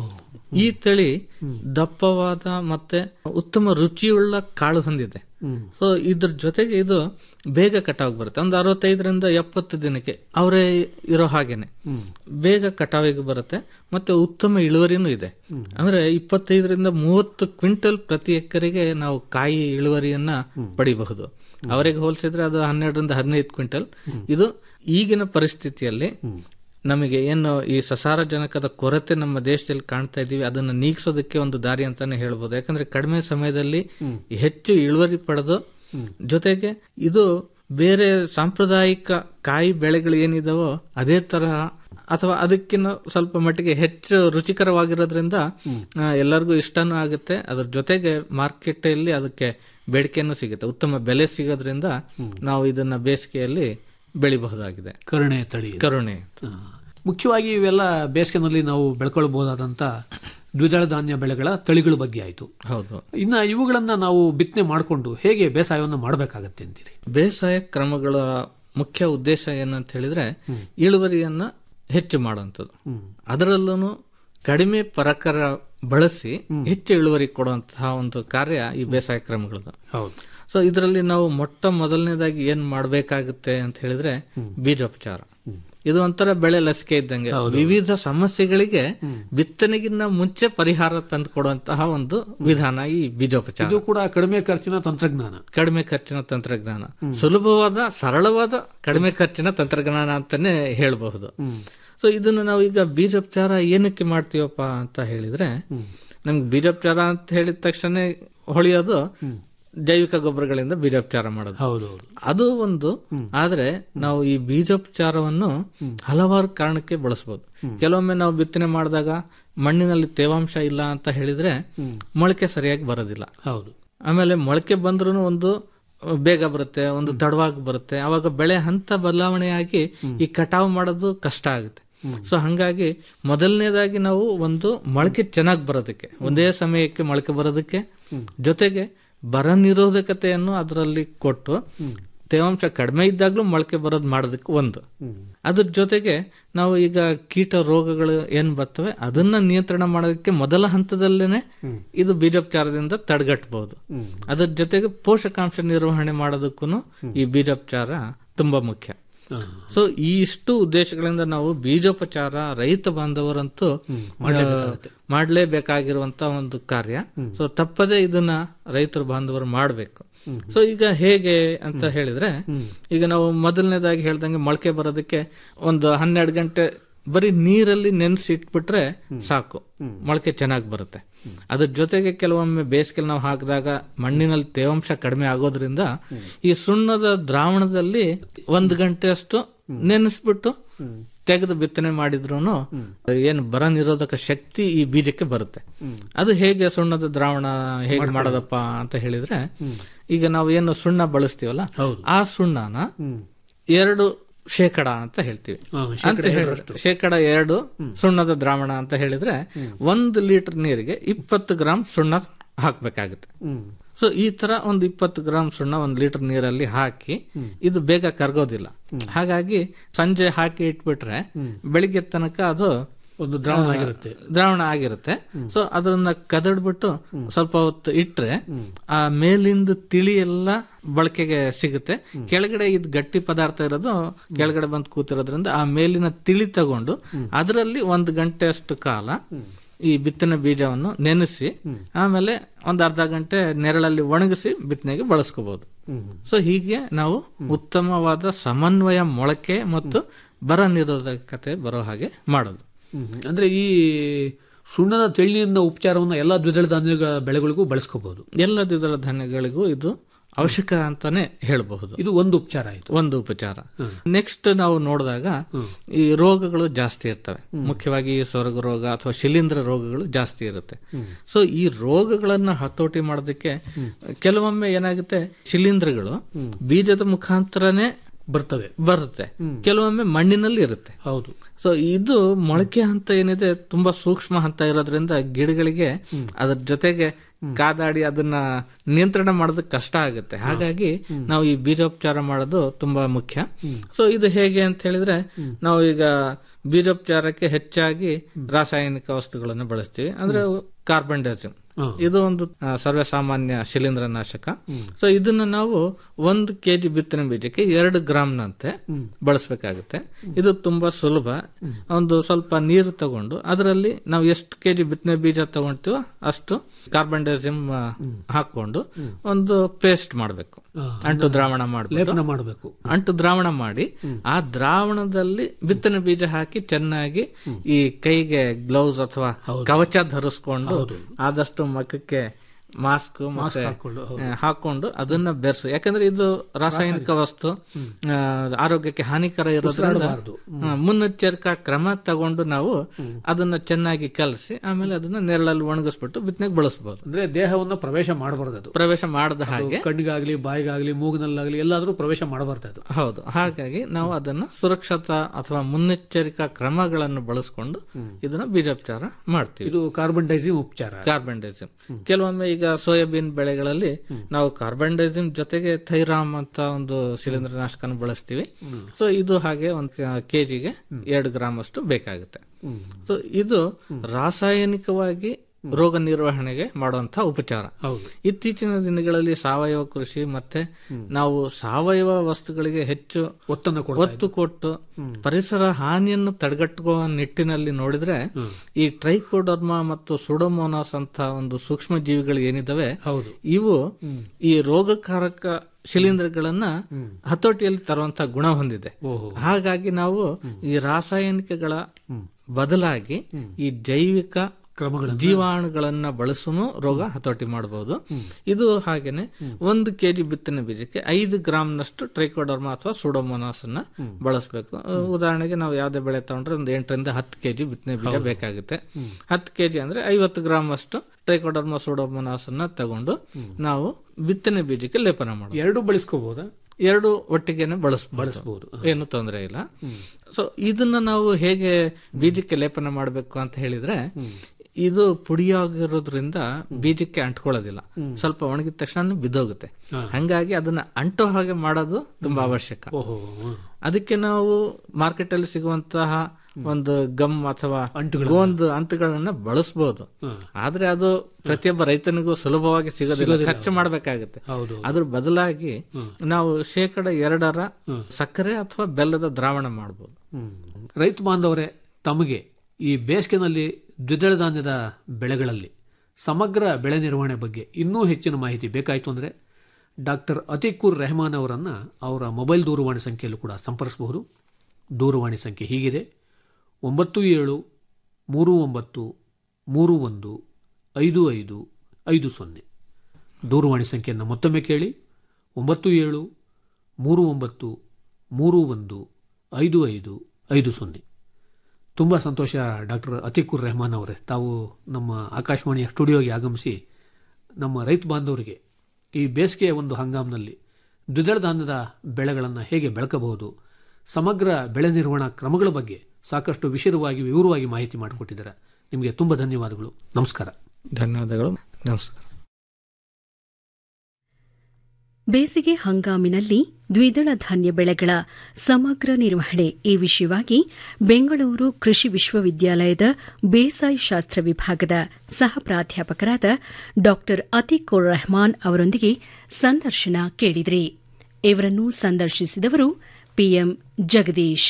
ಈ ತಳಿ ದಪ್ಪವಾದ ಮತ್ತೆ ಉತ್ತಮ ರುಚಿಯುಳ್ಳ ಕಾಳು ಹೊಂದಿದೆ ಸೊ ಇದ್ರ ಜೊತೆಗೆ ಇದು ಬೇಗ ಕಟಾವ್ ಬರುತ್ತೆ ಒಂದು ಅರವತ್ತೈದರಿಂದ ಎಪ್ಪತ್ತು ದಿನಕ್ಕೆ ಅವರೇ ಇರೋ ಹಾಗೇನೆ ಬೇಗ ಕಟಾವಿಗೆ ಬರುತ್ತೆ ಮತ್ತೆ ಉತ್ತಮ ಇಳುವರಿನೂ ಇದೆ ಅಂದ್ರೆ ಇಪ್ಪತ್ತೈದರಿಂದ ಮೂವತ್ತು ಕ್ವಿಂಟಲ್ ಪ್ರತಿ ಎಕರೆಗೆ ನಾವು ಕಾಯಿ ಇಳುವರಿಯನ್ನ ಪಡಿಬಹುದು ಅವರಿಗೆ ಹೋಲಿಸಿದ್ರೆ ಅದು ಹನ್ನೆರಡರಿಂದ ಹದಿನೈದು ಕ್ವಿಂಟಲ್ ಇದು ಈಗಿನ ಪರಿಸ್ಥಿತಿಯಲ್ಲಿ ನಮಗೆ ಏನು ಈ ಸಸಾರಜನಕದ ಕೊರತೆ ನಮ್ಮ ದೇಶದಲ್ಲಿ ಕಾಣ್ತಾ ಇದೀವಿ ಅದನ್ನ ನೀಗಿಸೋದಕ್ಕೆ ಒಂದು ದಾರಿ ಅಂತಾನೆ ಹೇಳ್ಬೋದು ಯಾಕಂದ್ರೆ ಕಡಿಮೆ ಸಮಯದಲ್ಲಿ ಹೆಚ್ಚು ಇಳುವರಿ ಪಡೆದು ಜೊತೆಗೆ ಇದು ಬೇರೆ ಸಾಂಪ್ರದಾಯಿಕ ಕಾಯಿ ಬೆಳೆಗಳು ಏನಿದಾವೋ ಅದೇ ತರಹ ಅಥವಾ ಅದಕ್ಕಿಂತ ಸ್ವಲ್ಪ ಮಟ್ಟಿಗೆ ಹೆಚ್ಚು ರುಚಿಕರವಾಗಿರೋದ್ರಿಂದ ಆ, ಎಲ್ಲರಿಗೂ ಇಷ್ಟನೂ ಆಗುತ್ತೆ ಅದ್ರ ಜೊತೆಗೆ ಮಾರ್ಕೆಟ್ ಅಲ್ಲಿ ಅದಕ್ಕೆ ಬೇಡಿಕೆನೂ ಸಿಗುತ್ತೆ ಉತ್ತಮ ಬೆಲೆ ಸಿಗೋದ್ರಿಂದ ನಾವು ಇದನ್ನ ಬೇಸಿಗೆಯಲ್ಲಿ ಬೆಳಿಬಹುದಾಗಿದೆ ಕರುಣೆ ತಳಿ ಇದು. ಕರುಣೆ ಆ, ಮುಖ್ಯವಾಗಿ ಇವೆಲ್ಲ ಬೇಸಿಗೆನಲ್ಲಿ ನಾವು ಬೆಳ್ಕೊಳ್ಬಹುದಾದಂತ ದ್ವಿದಳ ಧಾನ್ಯ ಬೆಳೆಗಳ ತಳಿಗಳ ಬಗ್ಗೆ ಆಯ್ತು ಹೌದು ಇನ್ನ ಇವುಗಳನ್ನ ನಾವು ಬಿತ್ತನೆ ಮಾಡಿಕೊಂಡು ಹೇಗೆ ಬೇಸಾಯವನ್ನು ಮಾಡಬೇಕಾಗತ್ತೆ ಅಂತೀರಿ ಬೇಸಾಯ ಕ್ರಮಗಳ ಮುಖ್ಯ ಉದ್ದೇಶ ಏನಂತ ಹೇಳಿದ್ರೆ ಇಳುವರಿಯನ್ನ ಹೆಚ್ಚು ಮಾಡುವಂಥದ್ದು ಅದರಲ್ಲೂ ಕಡಿಮೆ ಪರಕರ ಬಳಸಿ ಹೆಚ್ಚು ಇಳುವರಿ ಕೊಡುವಂತಹ ಒಂದು ಕಾರ್ಯ ಈ ಬೇಸಾಯ ಕ್ರಮಗಳದ್ದು ಹೌದು ಸೊ ಇದರಲ್ಲಿ ನಾವು ಮೊಟ್ಟ ಮೊದಲನೇದಾಗಿ ಏನ್ ಮಾಡಬೇಕಾಗುತ್ತೆ ಅಂತ ಹೇಳಿದ್ರೆ ಬೀಜೋಪಚಾರ ಇದು ಒಂಥರ ಬೆಳೆ ಲಸಿಕೆ ಇದ್ದಂಗೆ ವಿವಿಧ ಸಮಸ್ಯೆಗಳಿಗೆ ಬಿತ್ತನೆಗಿನ್ನ ಮುಂಚೆ ಪರಿಹಾರ ತಂದು ಕೊಡುವಂತಹ ಒಂದು ವಿಧಾನ ಈ ಬೀಜೋಪಚಾರ ಇದು ಕೂಡ ಕಡಿಮೆ ಖರ್ಚಿನ ತಂತ್ರಜ್ಞಾನ ಕಡಿಮೆ ಖರ್ಚಿನ ತಂತ್ರಜ್ಞಾನ ಸುಲಭವಾದ ಸರಳವಾದ ಕಡಿಮೆ ಖರ್ಚಿನ ತಂತ್ರಜ್ಞಾನ ಅಂತಾನೆ ಹೇಳಬಹುದು ಸೊ ಇದನ್ನ ನಾವು ಈಗ ಬೀಜೋಪಚಾರ ಏನಕ್ಕೆ ಮಾಡ್ತೀವಪ್ಪ ಅಂತ ಹೇಳಿದ್ರೆ ನಮ್ಗೆ ಬೀಜೋಪಚಾರ ಅಂತ ಹೇಳಿದ ತಕ್ಷಣ ಹೊಳೆಯೋದು ಜೈವಿಕ ಗೊಬ್ಬರಗಳಿಂದ ಬೀಜೋಪಚಾರ ಮಾಡೋದು ಹೌದು ಅದು ಒಂದು ಆದ್ರೆ ನಾವು ಈ ಬೀಜೋಪಚಾರವನ್ನು ಹಲವಾರು ಕಾರಣಕ್ಕೆ ಬಳಸಬಹುದು ಕೆಲವೊಮ್ಮೆ ನಾವು ಬಿತ್ತನೆ ಮಾಡಿದಾಗ ಮಣ್ಣಿನಲ್ಲಿ ತೇವಾಂಶ ಇಲ್ಲ ಅಂತ ಹೇಳಿದ್ರೆ ಮೊಳಕೆ ಸರಿಯಾಗಿ ಬರೋದಿಲ್ಲ ಹೌದು ಆಮೇಲೆ ಮೊಳಕೆ ಬಂದ್ರೂ ಒಂದು ಬೇಗ ಬರುತ್ತೆ ಒಂದು ತಡವಾಗಿ ಬರುತ್ತೆ ಅವಾಗ ಬೆಳೆ ಹಂತ ಬದಲಾವಣೆಯಾಗಿ ಈ ಕಟಾವು ಮಾಡೋದು ಕಷ್ಟ ಆಗುತ್ತೆ ಸೊ ಹಂಗಾಗಿ ಮೊದಲನೇದಾಗಿ ನಾವು ಒಂದು ಮೊಳಕೆ ಚೆನ್ನಾಗಿ ಬರೋದಕ್ಕೆ ಒಂದೇ ಸಮಯಕ್ಕೆ ಮೊಳಕೆ ಬರೋದಕ್ಕೆ ಜೊತೆಗೆ ಬರ ನಿರೋಧಕತೆಯನ್ನು ಅದರಲ್ಲಿ ಕೊಟ್ಟು ತೇವಾಂಶ ಕಡಿಮೆ ಇದ್ದಾಗ್ಲೂ ಮೊಳಕೆ ಬರೋದು ಮಾಡೋದಕ್ಕೆ ಒಂದು ಅದ್ರ ಜೊತೆಗೆ ನಾವು ಈಗ ಕೀಟ ರೋಗಗಳು ಏನ್ ಬರ್ತವೆ ಅದನ್ನ ನಿಯಂತ್ರಣ ಮಾಡೋದಕ್ಕೆ ಮೊದಲ ಹಂತದಲ್ಲೇನೆ ಇದು ಬೀಜೋಪಚಾರದಿಂದ ತಡೆಗಟ್ಟಬಹುದು ಅದ್ರ ಜೊತೆಗೆ ಪೋಷಕಾಂಶ ನಿರ್ವಹಣೆ ಮಾಡೋದಕ್ಕೂ ಈ ಬೀಜೋಪಚಾರ ತುಂಬಾ ಮುಖ್ಯ ಸೊ ಈ ಇಷ್ಟು ಉದ್ದೇಶಗಳಿಂದ ನಾವು ಬೀಜೋಪಚಾರ ರೈತ ಬಾಂಧವರಂತೂ ಮಾಡ್ಲೇಬೇಕಾಗತ್ತೆ. ಮಾಡಲೇಬೇಕಾಗಿರುವಂತ ಒಂದು ಕಾರ್ಯ ಸೊ ತಪ್ಪದೇ ಇದನ್ನ ರೈತರ ಬಾಂಧವರು ಮಾಡಬೇಕು ಸೊ ಈಗ ಹೇಗೆ ಅಂತ ಹೇಳಿದ್ರೆ ಈಗ ನಾವು ಮೊದಲನೇದಾಗಿ ಹೇಳ್ದಂಗೆ ಮೊಳಕೆ ಬರೋದಕ್ಕೆ ಒಂದು ಹನ್ನೆರಡು ಗಂಟೆ ಬರೀ ನೀರಲ್ಲಿ ನೆನೆಸಿ ಇಟ್ಬಿಟ್ರೆ ಸಾಕು ಮೊಳಕೆ ಚೆನ್ನಾಗಿ ಬರುತ್ತೆ ಅದ್ರ ಜೊತೆಗೆ ಕೆಲವೊಮ್ಮೆ ಬೇಸಿಗೆಲ್ ನಾವು ಹಾಕಿದಾಗ ಮಣ್ಣಿನಲ್ಲಿ ತೇವಾಂಶ ಕಡಿಮೆ ಆಗೋದ್ರಿಂದ ಈ ಸುಣ್ಣದ ದ್ರಾವಣದಲ್ಲಿ ಒಂದು ಗಂಟೆ ಅಷ್ಟು ನೆನೆಸ್ಬಿಟ್ಟು ತೆಗೆದು ಬಿತ್ತನೆ ಮಾಡಿದ್ರು ಏನು ಬರ ನಿರೋಧಕ ಶಕ್ತಿ ಈ ಬೀಜಕ್ಕೆ ಬರುತ್ತೆ ಅದು ಹೇಗೆ ಸುಣ್ಣದ ದ್ರಾವಣ ಹೇಗೆ ಮಾಡೋದಪ್ಪ ಅಂತ ಹೇಳಿದ್ರೆ ಈಗ ನಾವು ಏನು ಸುಣ್ಣ ಬಳಸ್ತೀವಲ್ಲ ಆ ಸುಣ್ಣನ ಎರಡು ಶೇಕಡ ಅಂತ ಹೇಳ್ತೀವಿ ಹಾ, ಅಂತ ಶೇಕಡ ಹೇಳಿದ್ರೆ ಎರಡರಷ್ಟು. ಶೇಕಡ ಎರಡು ಸುಣ್ಣದ ದ್ರಾವಣ ಅಂತ ಹೇಳಿದ್ರೆ ಒಂದು ಲೀಟರ್ ನೀರಿಗೆ ಇಪ್ಪತ್ತು ಗ್ರಾಂ ಸುಣ್ಣ ಹಾಕ್ಬೇಕಾಗುತ್ತೆ ಹ್ಮ್. ಸೊ ಈ ತರ ಒಂದು ಇಪ್ಪತ್ತು ಗ್ರಾಂ ಸುಣ್ಣ ಒಂದು ಲೀಟರ್ ನೀರಲ್ಲಿ ಹಾಕಿ ಇದು ಬೇಗ ಕರಗೋದಿಲ್ಲ ಹಾಗಾಗಿ ಸಂಜೆ ಹಾಕಿ ಇಟ್ಬಿಟ್ರೆ ಬೆಳಿಗ್ಗೆ ತನಕ ಅದು ಒಂದು ದ್ರಾವಣ ಆ, ಆಗಿರುತ್ತೆ. ದ್ರಾವಣ ಆಗಿರುತ್ತೆ ಸೊ ಅದನ್ನ ಕದಡ್ಬಿಟ್ಟು ಸ್ವಲ್ಪ ಹೊತ್ತು ಇಟ್ರೆ ಆ ಮೇಲಿಂದ ತಿಳಿ ಎಲ್ಲ ಬಳಕೆಗೆ ಸಿಗುತ್ತೆ ಕೆಳಗಡೆ ಇದು ಗಟ್ಟಿ ಪದಾರ್ಥ ಇರೋದು ಕೆಳಗಡೆ ಬಂದು ಕೂತಿರೋದ್ರಿಂದ ಆ ಮೇಲಿನ ತಿಳಿ ತಗೊಂಡು ಅದರಲ್ಲಿ ಒಂದು ಗಂಟೆ ಅಷ್ಟು ಕಾಲ ಈ ಬಿತ್ತನೆ ಬೀಜವನ್ನು ನೆನೆಸಿ ಆಮೇಲೆ ಒಂದು ಅರ್ಧ ಗಂಟೆ ನೆರಳಲ್ಲಿ ಒಣಗಿಸಿ ಬಿತ್ತನೆಗೆ ಬಳಸ್ಕೋಬಹುದು ಸೊ ಹೀಗೆ ನಾವು ಉತ್ತಮವಾದ ಸಮನ್ವಯ ಮೊಳಕೆ ಮತ್ತು ಬರ ನಿರೋಧಕತೆ ಬರೋ ಹಾಗೆ ಮಾಡೋದು ಹ್ಮ್. ಅಂದ್ರೆ ಈ ಸುಣ್ಣದ ತೆಳ್ಳಿನ ಉಪಚಾರವನ್ನ ಎಲ್ಲಾ ದ್ವಿದಳ ಧಾನ್ಯ ಬೆಳೆಗಳಿಗೂ ಬಳಸ್ಕೋಬಹುದು ಎಲ್ಲ ದ್ವಿದಳ ಧಾನ್ಯಗಳಿಗೂ ಇದು ಅವಶ್ಯಕ ಅಂತಾನೆ ಹೇಳಬಹುದು ಇದು ಒಂದು ಉಪಚಾರ ಆಯ್ತು ಒಂದು ಉಪಚಾರ ನೆಕ್ಸ್ಟ್ ನಾವು ನೋಡಿದಾಗ ಈ ರೋಗಗಳು ಜಾಸ್ತಿ ಇರ್ತವೆ ಮುಖ್ಯವಾಗಿ ಈ ಸೊರಗು ರೋಗ ಅಥವಾ ಶಿಲೀಂಧ್ರ ರೋಗಗಳು ಜಾಸ್ತಿ ಇರುತ್ತೆ ಸೊ ಈ ರೋಗಗಳನ್ನ ಹತೋಟಿ ಮಾಡೋದಕ್ಕೆ ಕೆಲವೊಮ್ಮೆ ಏನಾಗುತ್ತೆ ಶಿಲೀಂಧ್ರಗಳು ಬೀಜದ ಮುಖಾಂತರನೇ ಬರ್ತವೆ ಬರುತ್ತೆ ಕೆಲವೊಮ್ಮೆ ಮಣ್ಣಿನಲ್ಲಿ ಇರುತ್ತೆ ಹೌದು ಸೊ ಇದು ಮೊಳಕೆ ಹಂತ ಏನಿದೆ ತುಂಬಾ ಸೂಕ್ಷ್ಮ ಹಂತ ಇರೋದ್ರಿಂದ ಗಿಡಗಳಿಗೆ ಅದ್ರ ಜೊತೆಗೆ ಕಾದಾಡಿ ಅದನ್ನ ನಿಯಂತ್ರಣ ಮಾಡೋದಕ್ಕೆ ಕಷ್ಟ ಆಗುತ್ತೆ ಹಾಗಾಗಿ ನಾವು ಈ ಬೀಜೋಪಚಾರ ಮಾಡೋದು ತುಂಬಾ ಮುಖ್ಯ ಸೊ ಇದು ಹೇಗೆ ಅಂತ ಹೇಳಿದ್ರೆ ನಾವು ಈಗ ಬೀಜೋಪಚಾರಕ್ಕೆ ಹೆಚ್ಚಾಗಿ ರಾಸಾಯನಿಕ ವಸ್ತುಗಳನ್ನು ಬಳಸ್ತೀವಿ ಅಂದ್ರೆ ಕಾರ್ಬನ್ ಡೈಸಿಮ್ ಇದು ಒಂದು ಆ, ಸರ್ವೇಸಾಮಾನ್ಯ ಶಿಲೀಂಧ್ರನಾಶಕ ಸೊ ಇದನ್ನ ನಾವು ಒಂದು ಕೆಜಿ ಬಿತ್ತನೆ ಬೀಜಕ್ಕೆ ಎರಡು ಗ್ರಾಮ್ನಂತೆ ಬಳಸಬೇಕಾಗುತ್ತೆ ಇದು ತುಂಬಾ ಸುಲಭ ಒಂದು ಸ್ವಲ್ಪ ನೀರು ತಗೊಂಡು ಅದರಲ್ಲಿ ನಾವು ಎಷ್ಟು ಕೆಜಿ ಬಿತ್ತನೆ ಬೀಜ ತಗೊಂತೀವೋ ಅಷ್ಟು ಕಾರ್ಬನ್ ಡೈಸಿಮ್ ಹಾಕೊಂಡು ಒಂದು ಪೇಸ್ಟ್ ಮಾಡಬೇಕು ಅಂಟು ದ್ರಾವಣ ಲೇಪನ ಮಾಡಬೇಕು ಮಾಡಬೇಕು ಅಂಟು ದ್ರಾವಣ ಮಾಡಿ ಆ ದ್ರಾವಣದಲ್ಲಿ ಬಿತ್ತನೆ ಬೀಜ ಹಾಕಿ ಚೆನ್ನಾಗಿ ಈ ಕೈಗೆ ಗ್ಲೌಸ್ ಅಥವಾ ಕವಚ ಧರಿಸ್ಕೊಂಡು ಆದಷ್ಟು ಮಖಕ್ಕೆ ಮಾಸ್ಕ್ ಮತ್ತೆ ಹಾಕೊಂಡು, ಹೌದು. ಆ, ಹಾಕೊಂಡು ಅದನ್ನ ಬೆರೆಸು ಯಾಕಂದ್ರೆ ಇದು ರಾಸಾಯನಿಕ ವಸ್ತು ಆ, ಆರೋಗ್ಯಕ್ಕೆ ಹಾನಿಕರ ಇರೋದ್ರಿಂದ ಉಸಿರಾಡಬಾರ್ದು. ಆ, ಮುನ್ನೆಚ್ಚರಿಕಾ ಕ್ರಮ ತಗೊಂಡು ನಾವು ಅದನ್ನ ಚೆನ್ನಾಗಿ ಕಲಸಿ ಆಮೇಲೆ ಅದನ್ನ ನೆರಳಲ್ಲಿ ಒಣಗಿಸ್ಬಿಟ್ಟು ಬಿತ್ತನೆಗೆ ಬಳಸಬಹುದು ಅಂದ್ರೆ ದೇಹವನ್ನ ಪ್ರವೇಶ ಮಾಡಬಾರ್ದು ಅದು ಪ್ರವೇಶ ಮಾಡದ ಹಾಗೆ ಕಣ್ಣಿಗಾಗ್ಲಿ ಬಾಯಿಗಾಗ್ಲಿ ಮೂಗಿನಲ್ಲಾಗ್ಲಿ ಎಲ್ಲಾದ್ರೂ ಪ್ರವೇಶ ಮಾಡಬಾರ್ದು ಅದು ಹೌದು ಹಾಗಾಗಿ ನಾವು ಅದನ್ನ ಸುರಕ್ಷತಾ ಅಥವಾ ಮುನ್ನೆಚ್ಚರಿಕಾ ಕ್ರಮಗಳನ್ನು ಬಳಸ್ಕೊಂಡು ಇದನ್ನ ಬೀಜೋಪಚಾರ ಮಾಡ್ತೀವಿ ಇದು ಕಾರ್ಬನ್ ಡೈಸಿಮ್ ಉಪಚಾರ ಕಾರ್ಬನ್ ಡೈಸಿಮ್ ಕೆಲವೊಮ್ಮೆ ಈಗ ಸೋಯಾಬೀನ್ ಬೆಳೆಗಳಲ್ಲಿ ನಾವು ಕಾರ್ಬನ್ ಡೈಸಿಮ್ ಜೊತೆಗೆ ಥೈರಾಮ್ ಅಂತ ಒಂದು ಶಿಲೀಂಧ್ರನಾಶಕನ ಬಳಸ್ತೀವಿ ಸೊ ಇದು ಹಾಗೆ ಒಂದು ಕೆಜಿಗೆ ಎರಡು ಗ್ರಾಮ್ ಅಷ್ಟು ಬೇಕಾಗುತ್ತೆ ಸೊ ಇದು ರಾಸಾಯನಿಕವಾಗಿ ರೋಗ ನಿರ್ವಹಣೆಗೆ ಮಾಡುವಂತಹ ಉಪಚಾರ ಹೌದು ಇತ್ತೀಚಿನ ದಿನಗಳಲ್ಲಿ ಸಾವಯವ ಕೃಷಿ ಮತ್ತೆ ನಾವು ಸಾವಯವ ವಸ್ತುಗಳಿಗೆ ಹೆಚ್ಚು ಒತ್ತನ್ನು ಒತ್ತು ಕೊಟ್ಟು ಪರಿಸರ ಹಾನಿಯನ್ನು ತಡೆಗಟ್ಟುವ ನಿಟ್ಟಿನಲ್ಲಿ ನೋಡಿದ್ರೆ ಈ ಟ್ರೈಕೋಡರ್ಮಾ ಮತ್ತು ಸುಡೋಮೋನಾಸ್ ಅಂತ ಒಂದು ಸೂಕ್ಷ್ಮ ಜೀವಿಗಳು ಏನಿದಾವೆ ಹೌದು ಇವು ಈ ರೋಗಕಾರಕ ಶಿಲೀಂಧ್ರಗಳನ್ನ ಹತೋಟಿಯಲ್ಲಿ ತರುವಂತ ಗುಣ ಹೊಂದಿದೆ ಓಹೋ ಹಾಗಾಗಿ ನಾವು ಈ ರಾಸಾಯನಿಕಗಳ ಬದಲಾಗಿ ಈ ಜೈವಿಕ ಕ್ರಮಗಳನ್ನು ಜೀವಾಣುಗಳನ್ನ ಬಳಸುನು ರೋಗ ಹತೋಟಿ ಮಾಡಬಹುದು ಇದು ಹಾಗೇನೆ ಒಂದು ಕೆಜಿ ಬಿತ್ತನೆ ಬೀಜಕ್ಕೆ ಐದು ಗ್ರಾಮ್ನಷ್ಟು ಟ್ರೈಕೋಡರ್ಮಾ ಅಥವಾ ಸುಡೋಮೋನಾಸ್ ಅನ್ನ ಬಳಸಬೇಕು ಉದಾಹರಣೆಗೆ ನಾವು ಯಾವ್ದೇ ಬೆಳೆ ತಗೊಂಡ್ರೆ ಒಂದು ಎಂಟರಿಂದ ಹತ್ತು ಕೆಜಿ ಬಿತ್ತನೆ ಬೀಜ ಬೇಕಾಗುತ್ತೆ ಹತ್ತು ಕೆಜಿ ಅಂದ್ರೆ ಐವತ್ತು ಗ್ರಾಮ್ ಅಷ್ಟು ಟ್ರೈಕೋಡರ್ಮಾ ಸುಡೋಮೋನಾಸ್ ಅನ್ನ ತಗೊಂಡು ನಾವು ಬಿತ್ತನೆ ಬೀಜಕ್ಕೆ ಲೇಪನ ಮಾಡಬಹುದು ಎರಡು ಬಳಸ್ಕೋಬಹುದಾ ಎರಡು ಒಟ್ಟಿಗೆನೆ ಬಳಸಬಹುದು ಬಳಸ್ಬೋದು. ಏನು ತೊಂದರೆ ಇಲ್ಲ ಸೊ ಇದನ್ನ ನಾವು ಹೇಗೆ ಬೀಜಕ್ಕೆ ಲೇಪನ ಮಾಡಬೇಕು ಅಂತ ಹೇಳಿದ್ರೆ ಇದು ಪುಡಿಯಾಗಿರೋದ್ರಿಂದ ಬೀಜಕ್ಕೆ ಅಂಟ್ಕೊಳ್ಳೋದಿಲ್ಲ ಸ್ವಲ್ಪ ಒಣಗಿದ ತಕ್ಷಣ ಬಿದ್ದೋಗುತ್ತೆ ಹಂಗಾಗಿ ಅದನ್ನ ಅಂಟೋ ಹಾಗೆ ಮಾಡೋದು ತುಂಬಾ ಅವಶ್ಯಕ ಓಹೋ ಅದಕ್ಕೆ ನಾವು ಮಾರ್ಕೆಟ್ ಅಲ್ಲಿ ಸಿಗುವಂತಹ ಒಂದು ಗಮ್ ಅಥವಾ ಗೋಂದು ಅಂಟುಗಳನ್ನ ಬಳಸಬಹುದು ಆದ್ರೆ ಅದು ಪ್ರತಿಯೊಬ್ಬ ರೈತನಿಗೂ ಸುಲಭವಾಗಿ ಸಿಗೋದಿಲ್ಲ ಸಿಗೋದಿಲ್ಲ. ಖರ್ಚು ಮಾಡಬೇಕಾಗುತ್ತೆ ಹೌದು ಅದ್ರ ಬದಲಾಗಿ ನಾವು ಶೇಕಡ ಎರಡರ ಸಕ್ಕರೆ ಅಥವಾ ಬೆಲ್ಲದ ದ್ರಾವಣ ಮಾಡಬಹುದು ಹ್ಮ್. ರೈತ ಬಾಂಧವರೇ ತಮಗೆ ಈ ಬೇಸಿಗೆನಲ್ಲಿ ದ್ವಿದಳ ಧಾನ್ಯದ ಬೆಳೆಗಳಲ್ಲಿ ಸಮಗ್ರ ಬೆಳೆ ನಿರ್ವಹಣೆ ಬಗ್ಗೆ ಇನ್ನೂ ಹೆಚ್ಚಿನ ಮಾಹಿತಿ ಬೇಕಾಯಿತು ಅಂದರೆ ಡಾಕ್ಟರ್ ಅತಿಕೂರ್ ರೆಹಮಾನ್ ಅವರನ್ನು ಅವರ ಮೊಬೈಲ್ ದೂರವಾಣಿ ಸಂಖ್ಯೆಯಲ್ಲೂ ಕೂಡ ಸಂಪರ್ಸಬಹುದು ದೂರವಾಣಿ ಸಂಖ್ಯೆ ಹೀಗಿದೆ ಒಂಬತ್ತು ಏಳು ಮೂರು ಒಂಬತ್ತು ಮೂರು ಒಂದು ಐದು ಐದು ಐದು ಸೊನ್ನೆ ದೂರವಾಣಿ ಸಂಖ್ಯೆಯನ್ನು ಮತ್ತೊಮ್ಮೆ ಕೇಳಿ ಒಂಬತ್ತು ಏಳು ಮೂರು ಒಂಬತ್ತು ಮೂರು ಒಂದು ಐದು ಐದು ಐದು ಸೊನ್ನೆ ತುಂಬ ಸಂತೋಷ ಡಾಕ್ಟರ್ ಅತಿಕುರ್ ರೆಹಮಾನ್ ಅವರೇ ತಾವು ನಮ್ಮ ಆಕಾಶವಾಣಿಯ ಸ್ಟುಡಿಯೋಗೆ ಆಗಮಿಸಿ ನಮ್ಮ ರೈತ ಬಾಂಧವರಿಗೆ ಈ ಬೇಸಿಗೆಯ ಒಂದು ಹಂಗಾಮಿನಲ್ಲಿ ದ್ವಿದಳ ಧಾನ್ಯದ ಬೆಳೆಗಳನ್ನು ಹೇಗೆ ಬೆಳಕಬಹುದು ಸಮಗ್ರ ಬೆಳೆ ನಿರ್ವಹಣಾ ಕ್ರಮಗಳ ಬಗ್ಗೆ ಸಾಕಷ್ಟು ವಿಶದವಾಗಿ ವಿವರವಾಗಿ ಮಾಹಿತಿ ಮಾಡಿಕೊಟ್ಟಿದ್ದಾರೆ ನಿಮಗೆ ತುಂಬ ಧನ್ಯವಾದಗಳು ನಮಸ್ಕಾರ ಧನ್ಯವಾದಗಳು ನಮಸ್ಕಾರ ಬೇಸಿಗೆ ಹಂಗಾಮಿನಲ್ಲಿ ದ್ವಿದಳ ಧಾನ್ಯ ಬೆಳೆಗಳ ಸಮಗ್ರ ನಿರ್ವಹಣೆ ಈ ವಿಷಯವಾಗಿ ಬೆಂಗಳೂರು ಕೃಷಿ ವಿಶ್ವವಿದ್ಯಾಲಯದ ಬೇಸಾಯ ಶಾಸ್ತ್ರ ವಿಭಾಗದ ಸಹ ಪ್ರಾಧ್ಯಾಪಕರಾದ ಡಾ ಅತಿಕುರ್ ರೆಹಮಾನ್ ಅವರೊಂದಿಗೆ ಸಂದರ್ಶನ ಕೇಳಿದ್ರಿ ಇವರನ್ನು ಸಂದರ್ಶಿಸಿದವರು ಪಿಎಂ ಜಗದೀಶ್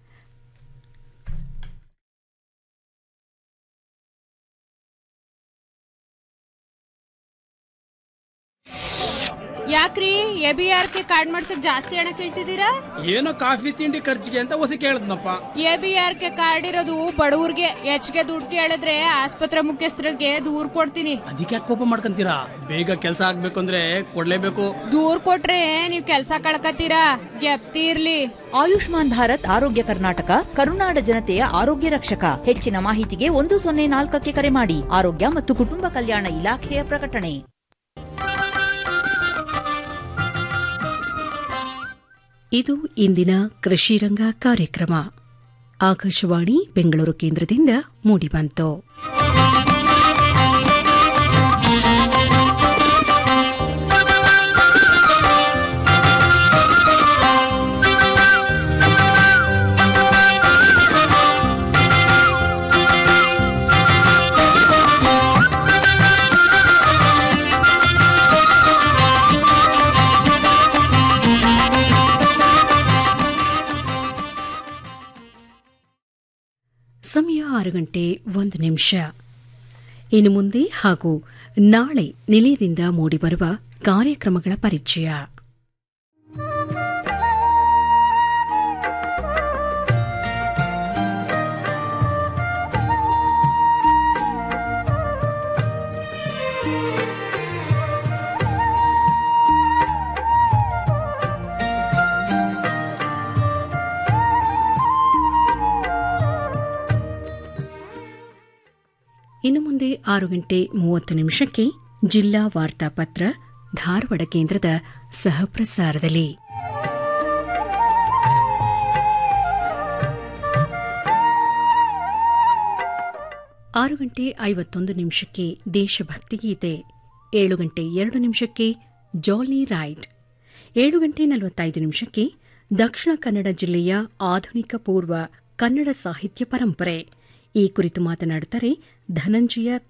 ಯಾಕ್ರಿ A B R K card ಮಾಡ್ಸಕ್ ಜಾಸ್ತಿ ಹಣ ಕೇಳ್ತಿದ್ದೀರಾ ಏನೋ ಕಾಫಿ ತಿಂಡಿ ಖರ್ಚಿಗೆ ಅಂತ ಹೊಸ ಕೇಳದ್ನಪ್ಪ A B R K card ಇರೋದು ಬಡವ್ರಿಗೆ ಹೆಚ್ಚಿಗೆ ದುಡ್ಡು ಕೇಳಿದ್ರೆ ಆಸ್ಪತ್ರೆ ಮುಖ್ಯಸ್ಥರಿಗೆ ದೂರ್ ಕೊಡ್ತೀನಿ ಅದಕ್ಕೆ ಯಾಕೆ ಕೋಪ ಮಾಡ್ಕೊಂತೀರಾ ಬೇಗ ಕೆಲಸ ಆಗ್ಬೇಕು ಅಂದ್ರೆ ಕೊಡ್ಲೇಬೇಕು ದೂರ್ ಕೊಟ್ರೆ ನೀವ್ ಕೆಲ್ಸ ಕಳ್ಕತ್ತೀರಾ ಗೆಪ್ತಿ ಇರ್ಲಿ ಆಯುಷ್ಮಾನ್ ಭಾರತ್ ಆರೋಗ್ಯ ಕರ್ನಾಟಕ ಕರುನಾಡ ಜನತೆಯ ಆರೋಗ್ಯ ರಕ್ಷಕ ಹೆಚ್ಚಿನ ಮಾಹಿತಿಗೆ ಒಂದು ಸೊನ್ನೆ ನಾಲ್ಕಕ್ಕೆ ಕರೆ ಮಾಡಿ ಆರೋಗ್ಯ ಮತ್ತು ಕುಟುಂಬ ಕಲ್ಯಾಣ ಇಲಾಖೆಯ ಪ್ರಕಟಣೆ ಇದು ಇಂದಿನ ಕೃಷಿರಂಗ ಕಾರ್ಯಕ್ರಮ ಆಕಾಶವಾಣಿ ಬೆಂಗಳೂರು ಕೇಂದ್ರದಿಂದ ಮೂಡಿಬಂತು ಸಮಯ ಆರು ಗಂಟೆ ಒಂದು ನಿಮಿಷ ಇನ್ನು ಮುಂದೆ ಹಾಗೂ ನಾಳೆ ನಿಲಯದಿಂದ ಮೂಡಿಬರುವ ಕಾರ್ಯಕ್ರಮಗಳ ಪರಿಚಯ ಇನ್ನು ಮುಂದೆ ಆರು ಗಂಟೆ ಮೂವತ್ತು ನಿಮಿಷಕ್ಕೆ ಜಿಲ್ಲಾ ವಾರ್ತಾಪತ್ರ ಧಾರವಾಡ ಕೇಂದ್ರದ ಸಹಪ್ರಸಾರದಲ್ಲಿ ಆರು ಗಂಟೆ ಐವತ್ತೊಂದು ನಿಮಿಷಕ್ಕೆ ದೇಶಭಕ್ತಿ ಗೀತೆ ಏಳು ಗಂಟೆ ಎರಡು ನಿಮಿಷಕ್ಕೆ ಜಾಲಿ ರೈಡ್ ಏಳು ಗಂಟೆ ನಲವತ್ತೈದು ನಿಮಿಷಕ್ಕೆ ದಕ್ಷಿಣ ಕನ್ನಡ ಜಿಲ್ಲೆಯ ಆಧುನಿಕ ಪೂರ್ವ ಕನ್ನಡ ಸಾಹಿತ್ಯ ಪರಂಪರೆ ಈ ಕುರಿತು ಮಾತನಾಡುತ್ತಾರೆ ಧನಂಜಯ